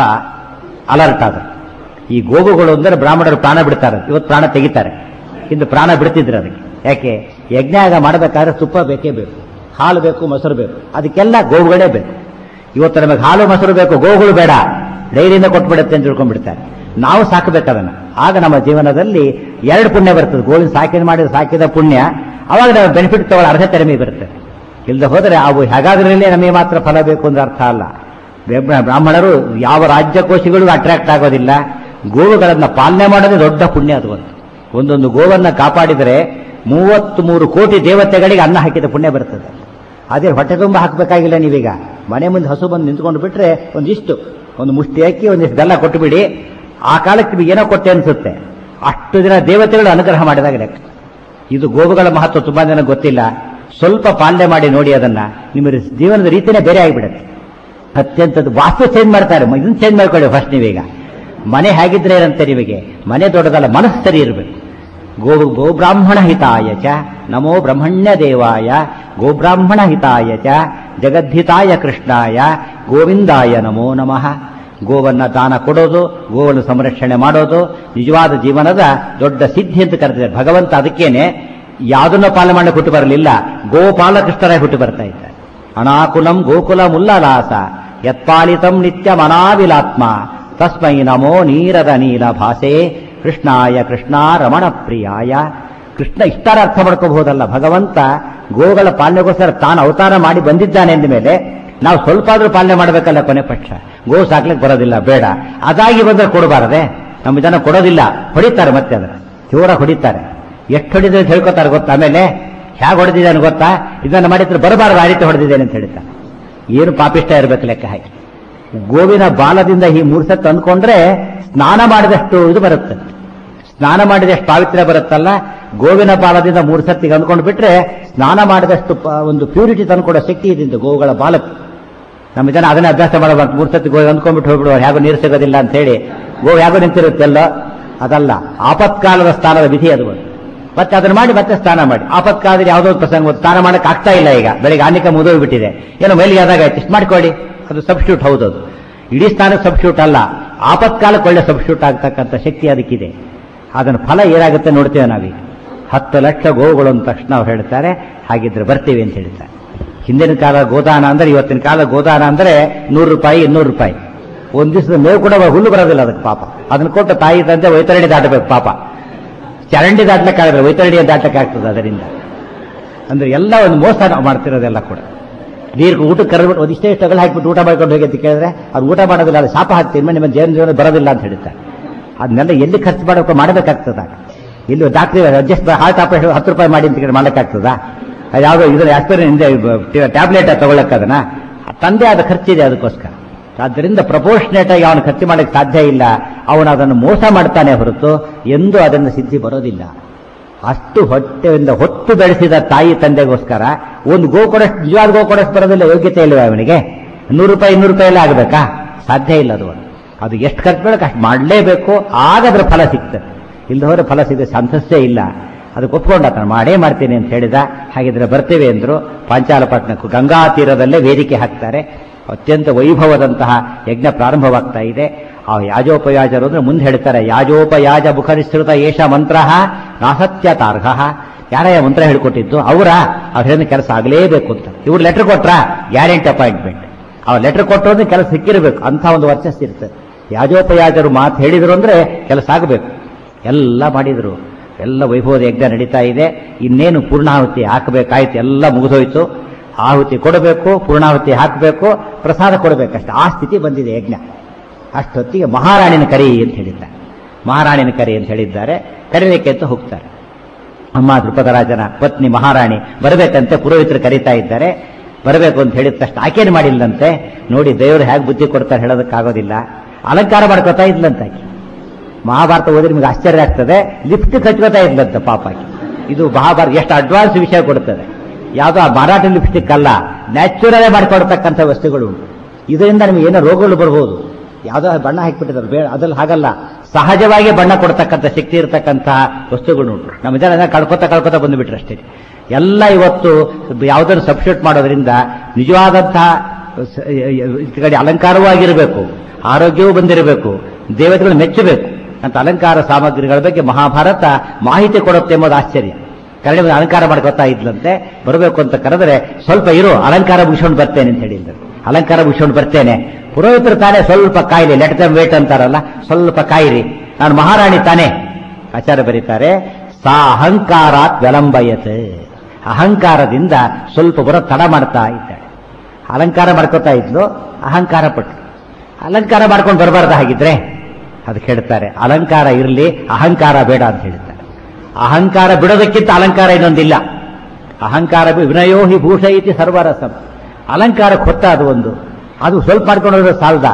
ಅಲರ್ಟ್ ಆದರು ಈ ಗೋವುಗಳು ಅಂದರೆ ಬ್ರಾಹ್ಮಣರು ಪ್ರಾಣ ಬಿಡ್ತಾರೆ ಇವತ್ತು ಪ್ರಾಣ ತೆಗಿತಾರೆ ಇಂದು ಪ್ರಾಣ ಬಿಡ್ತಿದ್ರು ಅದಕ್ಕೆ ಯಾಕೆ ಯಜ್ಞಾಗ ಮಾಡಬೇಕಾದ್ರೆ ತುಪ್ಪ ಬೇಕೇ ಬೇಕು ಹಾಲು ಬೇಕು ಮೊಸರು ಬೇಕು ಅದಕ್ಕೆಲ್ಲ ಗೋವುಗಳೇ ಬೇಕು ಇವತ್ತು ನಮಗೆ ಹಾಲು ಮೊಸರು ಬೇಕು ಗೋವುಗಳು ಬೇಡ ಡೈರಿಯಿಂದ ಕೊಟ್ಬಿಡುತ್ತೆ ಅಂತ ತಿಳ್ಕೊಂಡ್ಬಿಡ್ತಾರೆ ನಾವು ಸಾಕಬೇಕು ಅದನ್ನ ಆಗ ನಮ್ಮ ಜೀವನದಲ್ಲಿ ಎರಡು ಪುಣ್ಯ ಬರ್ತದೆ ಗೋವಿನ ಸಾಕಿದ ಮಾಡಿದ ಸಾಕಿದ ಪುಣ್ಯ ಅವಾಗ ನಾವು ಬೆನಿಫಿಟ್ ತಗೊಳ್ಳೋ ಅರ್ಹತೆ ನಮಗೆ ಬರುತ್ತೆ ಇಲ್ಲದೆ ಹೋದರೆ ಅವು ಹೇಗಾದ್ರಲ್ಲಿ ನಮಗೆ ಮಾತ್ರ ಫಲ ಬೇಕು ಅಂದ್ರೆ ಅರ್ಥ ಅಲ್ಲ ಬ್ರಾಹ್ಮ- ಬ್ರಾಹ್ಮಣರು ಯಾವ ರಾಜ್ಯಕೋಶಿಗಳು ಅಟ್ರಾಕ್ಟ್ ಆಗೋದಿಲ್ಲ ಗೋವುಗಳನ್ನ ಪಾಲನೆ ಮಾಡೋದೇ ದೊಡ್ಡ ಪುಣ್ಯ ಅದು ಒಂದು ಒಂದೊಂದು ಗೋವನ್ನ ಕಾಪಾಡಿದರೆ ಮೂವತ್ತ್ ಮೂರು ಕೋಟಿ ದೇವತೆಗಳಿಗೆ ಅನ್ನ ಹಾಕಿದ ಪುಣ್ಯ ಬರ್ತದೆ ಅದೇ ಹೊಟ್ಟೆ ತುಂಬ ಹಾಕಬೇಕಾಗಿಲ್ಲ ನೀವೀಗ ಮನೆ ಮುಂದೆ ಹಸು ಬಂದು ನಿಂತ್ಕೊಂಡು ಬಿಟ್ರೆ ಒಂದಿಷ್ಟು ಒಂದು ಮುಷ್ಟಿ ಅಕ್ಕಿ ಒಂದಿಷ್ಟು ಬೆಲ್ಲ ಕೊಟ್ಟುಬಿಡಿ ಆ ಕಾಲಕ್ಕೆ ನಿಮಗೆ ಏನೋ ಕೊಟ್ಟೆ ಅನ್ಸುತ್ತೆ ಅಷ್ಟು ದಿನ ದೇವತೆಗಳು ಅನುಗ್ರಹ ಮಾಡಿದಾಗ ಲೆಕ್ಕ ಇದು ಗೋವುಗಳ ಮಹತ್ವ ತುಂಬಾ ಜನ ಗೊತ್ತಿಲ್ಲ ಸ್ವಲ್ಪ ಪಾಲನೆ ಮಾಡಿ ನೋಡಿ ಅದನ್ನ ನಿಮ್ಮ ಜೀವನದ ರೀತಿನೇ ಬೇರೆ ಆಗಿಬಿಡುತ್ತೆ ಅತ್ಯಂತ ವಾಸ್ತು ಚೇಂಜ್ ಮಾಡ್ತಾರೆ ಮ- ಇದನ್ನ ಚೇಂಜ್ ಮಾಡ್ಕೊಳ್ಳಿ ಫಸ್ಟ್ ನೀವೀಗ ಮನೆ ಹೇಗಿದ್ರೆ ಏನಂತೆ ನಿಮಗೆ ಮನೆ ದೊಡ್ಡದಲ್ಲ ಮನಸ್ಸು ಸರಿ ಇರಬೇಕು ಗೋ ಗೋಬ್ರಾಹ್ಮಣ ಹಿತಾಯ ಚ ನಮೋ ಬ್ರಹ್ಮಣ್ಯ ದೇವಾಯ ಗೋಬ್ರಾಹ್ಮಣ ಹಿತಾಯ ಚ ಜಗದ್ಧಿತಾಯ ಕೃಷ್ಣಾಯ ಗೋವಿಂದಾಯ ನಮೋ ನಮಃ ಗೋವನ್ನ ದಾನ ಕೊಡೋದು ಗೋವನ್ನು ಸಂರಕ್ಷಣೆ ಮಾಡೋದು ನಿಜವಾದ ಜೀವನದ ದೊಡ್ಡ ಸಿದ್ಧಿ ಅಂತ ಕರೆದಿದ್ದಾರೆ ಭಗವಂತ ಅದಕ್ಕೇನೆ ಯಾವುದನ್ನ ಪಾಲನೆ ಮಾಡಿ ಹುಟ್ಟು ಬರಲಿಲ್ಲ ಗೋಪಾಲಕೃಷ್ಣರಾಗಿ ಹುಟ್ಟು ಬರ್ತಾ ಇದ್ದಾರೆ ಅನಾಕುಲಂ ಗೋಕುಲಮುಲ್ಲಲಾಸ ಯತ್ಪಾಲಿತಂ ನಿತ್ಯಮನಾವಿಲಾತ್ಮ ತಸ್ಮೈ ನಮೋ ನೀರದ ನೀಲ ಭಾಸೆ ಕೃಷ್ಣಾಯ ಕೃಷ್ಣ ರಮಣ ಪ್ರಿಯಾಯ ಕೃಷ್ಣ ಇಷ್ಟರ ಅರ್ಥ ಮಾಡ್ಕೋಬಹುದಲ್ಲ ಭಗವಂತ ಗೋಗಳ ಪಾಲನೆಗೋಸ್ಕರ ತಾನು ಅವತಾರ ಮಾಡಿ ಬಂದಿದ್ದಾನೆ ಎಂದ ಮೇಲೆ ನಾವು ಸ್ವಲ್ಪ ಆದ್ರೂ ಪಾಲನೆ ಮಾಡಬೇಕಲ್ಲ ಕೊನೆ ಪಕ್ಷ ಗೋ ಸಾಕ್ಲಿಕ್ಕೆ ಬರೋದಿಲ್ಲ ಬೇಡ ಅದಾಗಿ ಬಂದ್ರೆ ಕೊಡಬಾರದೆ ನಮ್ಮ ಜನ ಕೊಡೋದಿಲ್ಲ ಹೊಡಿತಾರೆ ಮತ್ತೆ ಅದನ್ನ ಜೋರ ಹೊಡಿತಾರೆ ಎಷ್ಟು ಹೊಡಿದ್ರೆ ಅಂತ ಹೇಳ್ಕೊತಾರೆ ಗೊತ್ತಾ ಆಮೇಲೆ ಹೇಗೆ ಹೊಡೆದಿದ್ದಾನೆ ಗೊತ್ತಾ ಇದನ್ನ ಮಾಡಿದ್ರೆ ಬರಬಾರದು ಆ ರೀತಿ ಹೊಡೆದಿದ್ದೇನೆ ಅಂತ ಹೇಳ್ತಾನೆ ಏನು ಪಾಪಿಷ್ಟ ಇರಬೇಕು ಲೆಕ್ಕ ಹಾಕಿ ಗೋವಿನ ಬಾಲದಿಂದ ಈ ಮೂರು ಸತ್ತು ಅಂದ್ಕೊಂಡ್ರೆ ಸ್ನಾನ ಮಾಡಿದಷ್ಟು ಇದು ಬರುತ್ತೆ ಸ್ನಾನ ಮಾಡಿದಷ್ಟು ಪಾವಿತ್ರ್ಯ ಬರುತ್ತಲ್ಲ ಗೋವಿನ ಬಾಲದಿಂದ ಮೂರು ಸತ್ತಿಗೆ ಅಂದ್ಕೊಂಡು ಬಿಟ್ರೆ ಸ್ನಾನ ಮಾಡಿದಷ್ಟು ಪ- ಒಂದು ಪ್ಯೂರಿಟಿ ತಂದ್ಕೊಡೋ ಶಕ್ತಿ ಇದಿಂದ ಗೋವುಗಳ ಬಾಲಕ್ಕೆ ನಮ್ಮ ಜನ ಅದನ್ನೇ ಅಭ್ಯಾಸ ಮಾಡಬಾರ್ದು ಮೂರು ಸತಿ ಗೋಗಿ ಅಂದ್ಕೊಂಡ್ಬಿಟ್ಟು ಹೋಗ್ಬಿಡುವ ಹೇಗೋ ನೀರು ಸಿಗೋದಿಲ್ಲ ಅಂತ ಹೇಳಿ ಗೋ ಹೇಗೋ ನಿಂತಿರುತ್ತೆಲ್ಲ ಅದಲ್ಲ ಆಪತ್ಕಾಲದ ಸ್ಥಾನದ ವಿಧಿ ಅದು ಒಂದು. ಮತ್ತೆ ಅದನ್ನ ಮಾಡಿ ಮತ್ತೆ ಸ್ನಾನ ಮಾಡಿ ಆಪತ್ಕಾಲದಲ್ಲಿ ಯಾವುದೋ ಒಂದು ಪ್ರಸಂಗ ಬಂತು, ಸ್ನಾನ ಮಾಡಕ್ ಆಗ್ತಾ ಇಲ್ಲ ಈಗ ಬೆಳಿಗ್ಗೆ ಆನಿಕ ಮುಗಿದೋಗ್ಬಿಟ್ಟಿದೆ ಏನೋ ಮೇಲಿಗೆ ಆದಾಗ ಆಯ್ತು ಇಷ್ಟು ಮಾಡ್ಕೊಳ್ಳಿ ಅದು ಸಬ್ಸ್ಟ್ಯೂಟ್ ಹೌದು ಅದು ಇಡೀ ಸ್ಥಾನಕ್ಕೆ ಸಬ್ಸ್ಟ್ಯೂಟ್ ಅಲ್ಲ ಆಪತ್ಕಾಲಕ್ಕೆ ಒಳ್ಳೆ ಸಬ್ಸ್ಟ್ಯೂಟ್ ಆಗ್ತಕ್ಕಂಥ ಶಕ್ತಿ ಅದಕ್ಕಿದೆ ಅದನ್ನ ಫಲ ಏನಾಗುತ್ತೆ ನೋಡ್ತೇವೆ ನಾವೀಗ ಹತ್ತು ಲಕ್ಷ ಗೋವುಗಳು ಅಂದ ತಕ್ಷಣ ಅವ್ರು ಹೇಳ್ತಾರೆ ಹಾಗಿದ್ರೆ ಬರ್ತೀವಿ ಅಂತ ಹೇಳ್ತಾರೆ ಹಿಂದಿನ ಕಾಲ ಗೋದಾನ ಅಂದ್ರೆ ಇವತ್ತಿನ ಕಾಲ ಗೋದಾನ ಅಂದ್ರೆ ನೂರು ರೂಪಾಯಿ ಇನ್ನೂರು ರೂಪಾಯಿ ಒಂದ್ ದಿವಸದ ಮೇವು ಕೂಡ ಹುಲ್ಲು ಬರೋದಿಲ್ಲ ಅದಕ್ಕೆ ಪಾಪ ಅದನ್ನ ಕೊಟ್ಟು ತಾಯಿ ತಂದೆ ವೈತರಣಿ ದಾಟಬೇಕು ಪಾಪ ಚರಂಡಿ ದಾಟ್ಲಿಕ್ಕಾಗಲ್ಲ ವೈತರಣಿ ದಾಟಕ್ಕೆ ಆಗ್ತದೆ ಅದರಿಂದ ಅಂದ್ರೆ ಎಲ್ಲ ಒಂದು ಮೋಸ ನಾವು ಮಾಡ್ತಿರೋದೆಲ್ಲ ಕೂಡ ನೀರು ಊಟಕ್ಕೆ ಕರೆದ್ಬಿಟ್ಟು ಒಂದಿಷ್ಟೇ ತಗಲು ಹಾಕಿಬಿಟ್ಟು ಊಟ ಮಾಡ್ಕೊಂಡು ಹೋಗಿ ಅಂತ ಕೇಳಿದ್ರೆ ಅವ್ರು ಊಟ ಮಾಡೋದಿಲ್ಲ ಅದು ಶಾಪ ಹಾಕ್ತೀನಿ ನಿಮ್ಮ ಜೀವನ ಜೀವನ ಬರೋದಿಲ್ಲ ಅಂತ ಹೇಳ್ತಾರೆ ಅದನ್ನೆಲ್ಲ ಎಲ್ಲಿ ಖರ್ಚು ಮಾಡಬೇಕು ಮಾಡಬೇಕಾಗ್ತದ ಇಲ್ಲಿ ಡಾಕ್ಟ್ರಿ ಅಡ್ಜಸ್ಟ್ ಹಾರ್ಟ್ ಆಪರೇಷನ್ ಹತ್ತು ರೂಪಾಯಿ ಮಾಡಿ ಅಂತ ಕೇಳಿ ಮಾಡಕ್ಕಾಗ್ತದಾ ಅದು ಯಾವುದೋ ಇದ್ರ ಆಸ್ಪಿರಿನ್ ಟ್ಯಾಬ್ಲೆಟ್ ತಗೊಳಕ್ ಅದನ್ನ ತಂದೆ ಆದ ಖರ್ಚಿದೆ ಅದಕ್ಕೋಸ್ಕರ ಆದ್ದರಿಂದ ಪ್ರಪೋರ್ಷನೇಟ್ ಆಗಿ ಅವನು ಖರ್ಚು ಮಾಡಕ್ಕೆ ಸಾಧ್ಯ ಇಲ್ಲ ಅವನು ಅದನ್ನು ಮೋಸ ಮಾಡ್ತಾನೆ ಹೊರತು ಎಂದೂ ಅದನ್ನು ಸಿದ್ಧಿ ಬರೋದಿಲ್ಲ ಅಷ್ಟು ಹೊಟ್ಟೆಯಿಂದ ಹೊತ್ತು ಬೆಳೆಸಿದ ತಾಯಿ ತಂದೆಗೋಸ್ಕರ ಒಂದು ಗೋ ಕೊಡಷ್ಟು ನಿಜವಾದ ಗೋ ಕೊಡಷ್ಟು ಬರೋದಿಲ್ಲ ಯೋಗ್ಯತೆ ಇಲ್ಲವೇ ಅವನಿಗೆ ನೂರು ರೂಪಾಯಿ ಇನ್ನೂರು ರೂಪಾಯಿ ಎಲ್ಲ ಆಗಬೇಕಾ ಸಾಧ್ಯ ಇಲ್ಲ ಅದು ಅದು ಎಷ್ಟು ಖರ್ಚು ಬೇಡಕ್ಕೆ ಅಷ್ಟು ಮಾಡಲೇಬೇಕು ಆಗ ಅದರ ಫಲ ಸಿಗ್ತದೆ ಇಲ್ಲದ ಹೋದ್ರೆ ಫಲ ಸಿಗೋ ಸಂತಸ್ಸೇ ಇಲ್ಲ ಅದಕ್ಕೆ ಒಪ್ಕೊಂಡು ಆತನ ಮಾಡೇ ಮಾಡ್ತೀನಿ ಅಂತ ಹೇಳಿದ ಹಾಗಿದ್ರೆ ಬರ್ತೇವೆ ಅಂದ್ರು ಪಾಂಚಾಲಪಟ್ಟಣಕ್ಕೂ ಗಂಗಾ ತೀರದಲ್ಲೇ ವೇದಿಕೆ ಹಾಕ್ತಾರೆ ಅತ್ಯಂತ ವೈಭವದಂತಹ ಯಜ್ಞ ಪ್ರಾರಂಭವಾಗ್ತಾ ಇದೆ ಆ ಯಾಜೋಪಯಾಜರು ಅಂದ್ರೆ ಮುಂದೆ ಹೇಳ್ತಾರೆ ಯಾಜೋಪಯಾಜ ಮುಖನಿಸೃತ ಏಷ ಮಂತ್ರ ನಾಸತ್ಯ ತಾರ್ಹ ಯಾರಯ್ಯ ಮಂತ್ರ ಹೇಳ್ಕೊಟ್ಟಿದ್ದು ಅವರ ಅವ್ರ ಹೇಳಿದ ಕೆಲಸ ಆಗಲೇಬೇಕು ಅಂತ ಇವ್ರು ಲೆಟರ್ ಕೊಟ್ರ ಗ್ಯಾರಂಟಿ ಅಪಾಯಿಂಟ್ಮೆಂಟ್ ಅವ್ರು ಲೆಟರ್ ಕೊಟ್ಟರು ಕೆಲಸ ಸಿಕ್ಕಿರಬೇಕು ಅಂತ ಒಂದು ವರ್ಚಸ್ ಇರ್ತದೆ ಯಾಜೋಪಯಾಜರು ಮಾತು ಹೇಳಿದ್ರು ಅಂದ್ರೆ ಕೆಲಸ ಆಗಬೇಕು ಎಲ್ಲ ಮಾಡಿದ್ರು ಎಲ್ಲ ವೈಭವದ ಯಜ್ಞ ನಡೀತಾ ಇದೆ ಇನ್ನೇನು ಪೂರ್ಣಾಹುತಿ ಹಾಕಬೇಕಾಯ್ತು ಎಲ್ಲ ಮುಗಿದೋಯ್ತು ಆಹುತಿ ಕೊಡಬೇಕು ಪೂರ್ಣಾಹುತಿ ಹಾಕಬೇಕು ಪ್ರಸಾದ ಕೊಡಬೇಕಷ್ಟೆ ಆ ಸ್ಥಿತಿ ಬಂದಿದೆ ಯಜ್ಞ ಅಷ್ಟೊತ್ತಿಗೆ ಮಹಾರಾಣಿನ ಕರಿ ಅಂತ ಹೇಳಿದ್ದಾರೆ ಮಹಾರಾಣಿನ ಕರಿ ಅಂತ ಹೇಳಿದ್ದಾರೆ ಕರೀಲಿಕ್ಕೆ ಅಂತ ಹೋಗ್ತಾರೆ ಅಮ್ಮ ದೃಪದರಾಜನ ಪತ್ನಿ ಮಹಾರಾಣಿ ಬರಬೇಕಂತೆ ಪುರೋಹಿತರು ಕರೀತಾ ಇದ್ದಾರೆ ಬರಬೇಕು ಅಂತ ಹೇಳಿದ ತಕ್ಷಣ ಆಕೇನು ಮಾಡಿಲ್ಲಂತೆ ನೋಡಿ ದೇವರು ಹೇಗೆ ಬುದ್ಧಿ ಕೊಡ್ತಾರೆ ಹೇಳೋದಕ್ಕಾಗೋದಿಲ್ಲ ಅಲಂಕಾರ ಮಾಡ್ಕೋತಾ ಇದ್ಲಂತ ಆಕೆ ಮಹಾಭಾರತ ಓದಿದ್ರೆ ನಿಮಗೆ ಆಶ್ಚರ್ಯ ಆಗ್ತದೆ ಲಿಫ್ಟ್ ಕಚ್ಕೋತಾ ಇದ್ಲಂತ ಪಾಪ ಆಕೆ ಇದು ಮಹಾಭಾರತ ಎಷ್ಟು ಅಡ್ವಾನ್ಸ್ ವಿಷಯ ಕೊಡ್ತದೆ ಯಾವುದೋ ಆ ಮಾರಾಟ ಲಿಪ್ಸ್ಟಿಕ್ ಅಲ್ಲ ನ್ಯಾಚುರಲ್ ಮಾಡ್ಕೊಡ್ತಕ್ಕಂಥ ವಸ್ತುಗಳು ಉಂಟು ಇದರಿಂದ ನಿಮಗೆ ಏನೋ ರೋಗಗಳು ಬರ್ಬೋದು ಯಾವುದೋ ಬಣ್ಣ ಹಾಕಿಬಿಟ್ಟಿದ್ದಾರೆ ಬೇಡ ಅದ್ರಲ್ಲಿ ಹಾಗಲ್ಲ ಸಹಜವಾಗಿ ಬಣ್ಣ ಕೊಡ್ತಕ್ಕಂಥ ಶಕ್ತಿ ಇರತಕ್ಕಂತಹ ವಸ್ತುಗಳು ಉಂಟು ನಮ್ಮ ಜನ ಅದನ್ನ ಕಳ್ಕೊತಾ ಕಳ್ಕೊತಾ ಬಂದುಬಿಟ್ರೆ ಅಷ್ಟೇ ಎಲ್ಲ ಇವತ್ತು ಯಾವುದನ್ನು ಸಬ್ಸ್ಟಿಟ್ಯೂಟ್ ಮಾಡೋದ್ರಿಂದ ನಿಜವಾದಂತಹ ಸ- ಈ ಕಡೆ ಅಲಂಕಾರವೂ ಆಗಿರಬೇಕು ಆರೋಗ್ಯವೂ ಬಂದಿರಬೇಕು ದೇವತೆಗಳು ಮೆಚ್ಚಬೇಕು ಅಂತ ಅಲಂಕಾರ ಸಾಮಗ್ರಿಗಳ ಬಗ್ಗೆ ಮಹಾಭಾರತ ಮಾಹಿತಿ ಕೊಡುತ್ತೆ ಎಂಬುದು ಆಶ್ಚರ್ಯ ಕರಡಿ ಮೇಲೆ ಅಲಂಕಾರ ಮಾಡ್ಕೊತಾ ಇದ್ಲಂತೆ ಬರಬೇಕು ಅಂತ ಕರೆದ್ರೆ ಸ್ವಲ್ಪ ಇರು ಅಲಂಕಾರ ಮುಗಿಸ್ಕೊಂಡು ಬರ್ತೇನೆ ಅಂತ ಹೇಳಿದ್ರು ಅಲಂಕಾರ ಮುಗಿಸ್ಕೊಂಡು ಬರ್ತೇನೆ ಪುರೋಹಿತರು ತಾನೇ ಸ್ವಲ್ಪ ಕಾಯಿರಿ ಲೆಟ್ ದಮ್ ವೇಟ್ ಅಂತಾರಲ್ಲ ಸ್ವಲ್ಪ ಕಾಯಿರಿ ನಾನು ಮಹಾರಾಣಿ ತಾನೇ ಆಚಾರ್ಯ ಬರೀತಾರೆ ಸಾ ಅಹಂಕಾರಾತ್ ವಿಳಂಬಯತ್ ಅಹಂಕಾರದಿಂದ ಸ್ವಲ್ಪ ಬರೋ ತಡ ಮಾಡ್ತಾ ಇದ್ದಾಳೆ ಅಲಂಕಾರ ಮಾಡ್ಕೋತಾ ಇದ್ಲು ಅಹಂಕಾರ ಪಟ್ಟು ಅಲಂಕಾರ ಮಾಡ್ಕೊಂಡು ಬರಬಾರ್ದು ಹಾಗಿದ್ರೆ ಅದಕ್ಕೆ ಹೇಳ್ತಾರೆ ಅಲಂಕಾರ ಇರಲಿ ಅಹಂಕಾರ ಬೇಡ ಅಂತ ಹೇಳ್ತಾರೆ ಅಹಂಕಾರ ಬಿಡೋದಕ್ಕಿಂತ ಅಲಂಕಾರ ಇನ್ನೊಂದಿಲ್ಲ ಅಹಂಕಾರ ಬಿ- ವಿನಯೋ ಹಿ ಭೂಷ ಇತಿ ಸರ್ವರಸಂ ಅಲಂಕಾರ ಕೊತ್ತ ಅದು ಒಂದು ಅದು ಸ್ವಲ್ಪ ಮಾಡ್ಕೊಂಡು ಹೋದ್ರೆ ಸಾಲದ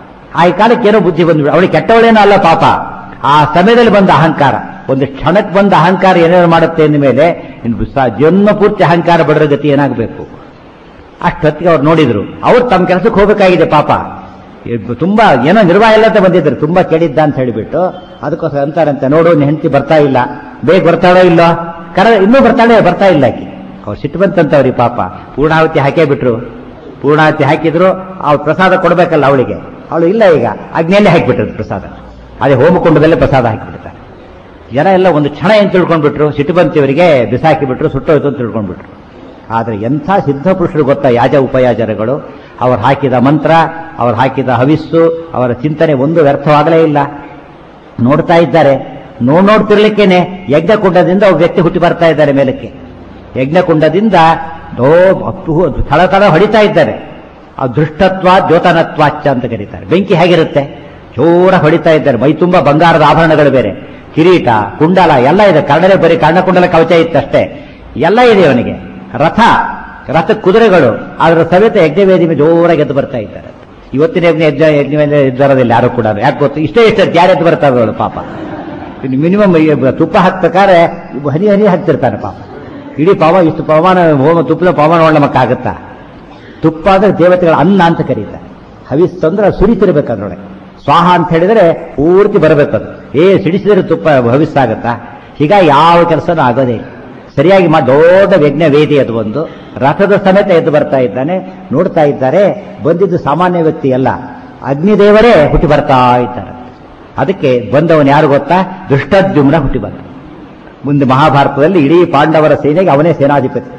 ಆ ಈ ಕಾಲಕ್ಕೆ ಏನೋ ಬುದ್ಧಿ ಬಂದ್ಬಿಡು ಅವಳಿಗೆ ಕೆಟ್ಟವಳೇನೋ ಅಲ್ಲ ಪಾಪ ಆ ಸಮಯದಲ್ಲಿ ಬಂದ ಅಹಂಕಾರ ಒಂದು ಕ್ಷಣಕ್ಕೆ ಬಂದ ಅಹಂಕಾರ ಏನೇನು ಮಾಡುತ್ತೆ ಅಂದ ಮೇಲೆ ಇನ್ನು ಸ- ಜನ್ಮ ಪೂರ್ತಿ ಅಹಂಕಾರ ಬಡರ ಗತಿ ಏನಾಗಬೇಕು ಅಷ್ಟೊತ್ತಿಗೆ ಅವ್ರು ನೋಡಿದ್ರು ಅವ್ರು ತಮ್ಮ ಕೆಲಸಕ್ಕೆ ಹೋಗಬೇಕಾಗಿದೆ ಪಾಪ ಇದ್ ತುಂಬಾ ಏನೋ ನಿರ್ವಾಹ ಇಲ್ಲ ಅಂತ ಬಂದಿದ್ರು ತುಂಬಾ ಕೆಡಿದ್ದ ಅಂತ ಹೇಳಿಬಿಟ್ಟು ಅದಕ್ಕೋಸ್ಕರ ಅಂತಾರಂತೆ ನೋಡು ನಿನ್ ಹೆಂಡತಿ ಬರ್ತಾ ಇಲ್ಲ ಬೇಗ ಬರ್ತಾಳೋ ಇಲ್ಲೋ ಕರ ಇನ್ನೂ ಬರ್ತಾಳೆ ಬರ್ತಾ ಇಲ್ಲ ಆಕಿ ಅವ್ರು ಸಿಟ್ಟು ಬಂತಂತವ್ರಿ ಪಾಪ ಪೂರ್ಣಾವತಿ ಹಾಕೇ ಬಿಟ್ರು ಪೂರ್ಣಾವತಿ ಹಾಕಿದ್ರು ಅವ್ರು ಪ್ರಸಾದ ಕೊಡ್ಬೇಕಲ್ಲ ಅವಳಿಗೆ ಅವಳು ಇಲ್ಲ ಈಗ ಅಗ್ನಿಯಲ್ಲೇ ಹಾಕಿಬಿಟ್ರು ಪ್ರಸಾದ ಅದೇ ಹೋಮಕುಂಡದಲ್ಲೇ ಪ್ರಸಾದ ಹಾಕಿಬಿಡ್ತಾರೆ ಜನ ಎಲ್ಲ ಒಂದು ಕ್ಷಣ ಏನ್ ತಿಳ್ಕೊಂಡ್ಬಿಟ್ರು ಸಿಟ್ಟು ಬಂತು ಇವರಿಗೆ ಬಿಸಾಕಿಬಿಟ್ರು ಸುಟ್ಟೋಯ್ತು ಅಂತ ತಿಳ್ಕೊಂಡ್ಬಿಟ್ರು ಆದರೆ ಎಂಥ ಸಿದ್ಧಪುರುಷರು ಗೊತ್ತಾ ಯಾಜ ಉಪಯಾಜರಗಳು ಅವರು ಹಾಕಿದ ಮಂತ್ರ ಅವರು ಹಾಕಿದ ಹವಿಸ್ಸು ಅವರ ಚಿಂತನೆ ಒಂದು ವ್ಯರ್ಥವಾಗಲೇ ಇಲ್ಲ ನೋಡ್ತಾ ಇದ್ದಾರೆ ನೋಡ್ ನೋಡ್ತಿರ್ಲಿಕ್ಕೇನೆ ಯಜ್ಞಕುಂಡದಿಂದ ಒಬ್ಬ ವ್ಯಕ್ತಿ ಹುಟ್ಟಿ ಬರ್ತಾ ಇದ್ದಾರೆ ಮೇಲಕ್ಕೆ ಯಜ್ಞಕುಂಡದಿಂದ ಓ ಅಪ್ಪು ಥಳ ಥಳ ಹೊಡಿತಾ ಇದ್ದಾರೆ ಆ ದೃಷ್ಟತ್ವ ದ್ಯೋತನತ್ವಾಚ್ಚ ಅಂತ ಕರೀತಾರೆ ಬೆಂಕಿ ಹೇಗಿರುತ್ತೆ ಜೋರ ಹೊಡಿತಾ ಇದ್ದಾರೆ ಮೈ ತುಂಬ ಬಂಗಾರದ ಆಭರಣಗಳು ಬೇರೆ ಕಿರೀಟ ಕುಂಡಲ ಎಲ್ಲ ಇದೆ ಕನ್ನಡಲೇ ಬರೀ ಕರ್ಣಕುಂಡಲ ಕವಚ ಇತ್ತಷ್ಟೇ ಎಲ್ಲ ಇದೆ ಅವನಿಗೆ ರಥ ರಥ ಕುದುರೆಗಳು ಅದರ ಸಮೇತ ಯಜ್ಞವೇದಿ ಮೇಲೆ ಜೋರಾಗಿ ಎದ್ದು ಬರ್ತಾ ಇದ್ದಾರೆ ಇವತ್ತಿನ ಯಜ್ಞ ಯಜ್ಞ ಯಜ್ಞ ಎದ್ದು ಬರೋದಿಲ್ಲ ಯಾರು ಕೂಡ ಯಾಕೆ ಗೊತ್ತು ಇಷ್ಟೇ ಇಷ್ಟ ಯಾರು ಎದ್ದು ಬರ್ತಾರೆ ಅವಳು ಪಾಪ ಮಿನಿಮಮ್ ತುಪ್ಪ ಹಾಕ್ಬೇಕಾದ್ರೆ ಹನಿ ಹನಿ ಹಾಕ್ತಿರ್ತಾನೆ ಪಾಪ ಇಡೀ ಪವ ಇಷ್ಟು ಪವಮಾನ ಹೋಮ ತುಪ್ಪದ ಪವಮಾನ ಒಳ್ಳಮಕ್ಕಾಗತ್ತಾ ತುಪ್ಪ ಅಂದ್ರೆ ದೇವತೆಗಳ ಅನ್ನ ಅಂತ ಕರೀತಾರೆ ಹವಿಸ್ಸು ಅಂದ್ರೆ ಸುರಿತಿರ್ಬೇಕು ಅದ್ರೊಳಗೆ ಸ್ವಾಹ ಅಂತ ಹೇಳಿದ್ರೆ ಪೂರ್ತಿ ಬರಬೇಕು ಅದು ಏ ಸಿಡಿಸಿದ್ರೆ ತುಪ್ಪ ಹವಿಸ್ಸಾಗತ್ತಾ ಹೀಗಾಗಿ ಯಾವ ಕೆಲಸನೂ ಆಗೋದೇ ಇಲ್ಲ. ಸರಿಯಾಗಿ ಮಾ ದೊಡ್ಡ ಯಜ್ಞ ವೇದಿ ಅದು ಒಂದು ರಥದ ಸಮೇತ ಎದ್ದು ಬರ್ತಾ ಇದ್ದಾನೆ ನೋಡ್ತಾ ಇದ್ದಾರೆ ಬಂದಿದ್ದು ಸಾಮಾನ್ಯ ವ್ಯಕ್ತಿ ಅಲ್ಲ ಅಗ್ನಿದೇವರೇ ಹುಟ್ಟಿ ಬರ್ತಾ ಇದ್ದಾರೆ ಅದಕ್ಕೆ ಬಂದವನು ಯಾರು ಗೊತ್ತಾ ದುಷ್ಟದ್ಯುಮ್ನ ಹುಟ್ಟಿ ಬಂದ ಮುಂದೆ ಮಹಾಭಾರತದಲ್ಲಿ ಇಡೀ ಪಾಂಡವರ ಸೇನೆಗೆ ಅವನೇ ಸೇನಾಧಿಪತಿ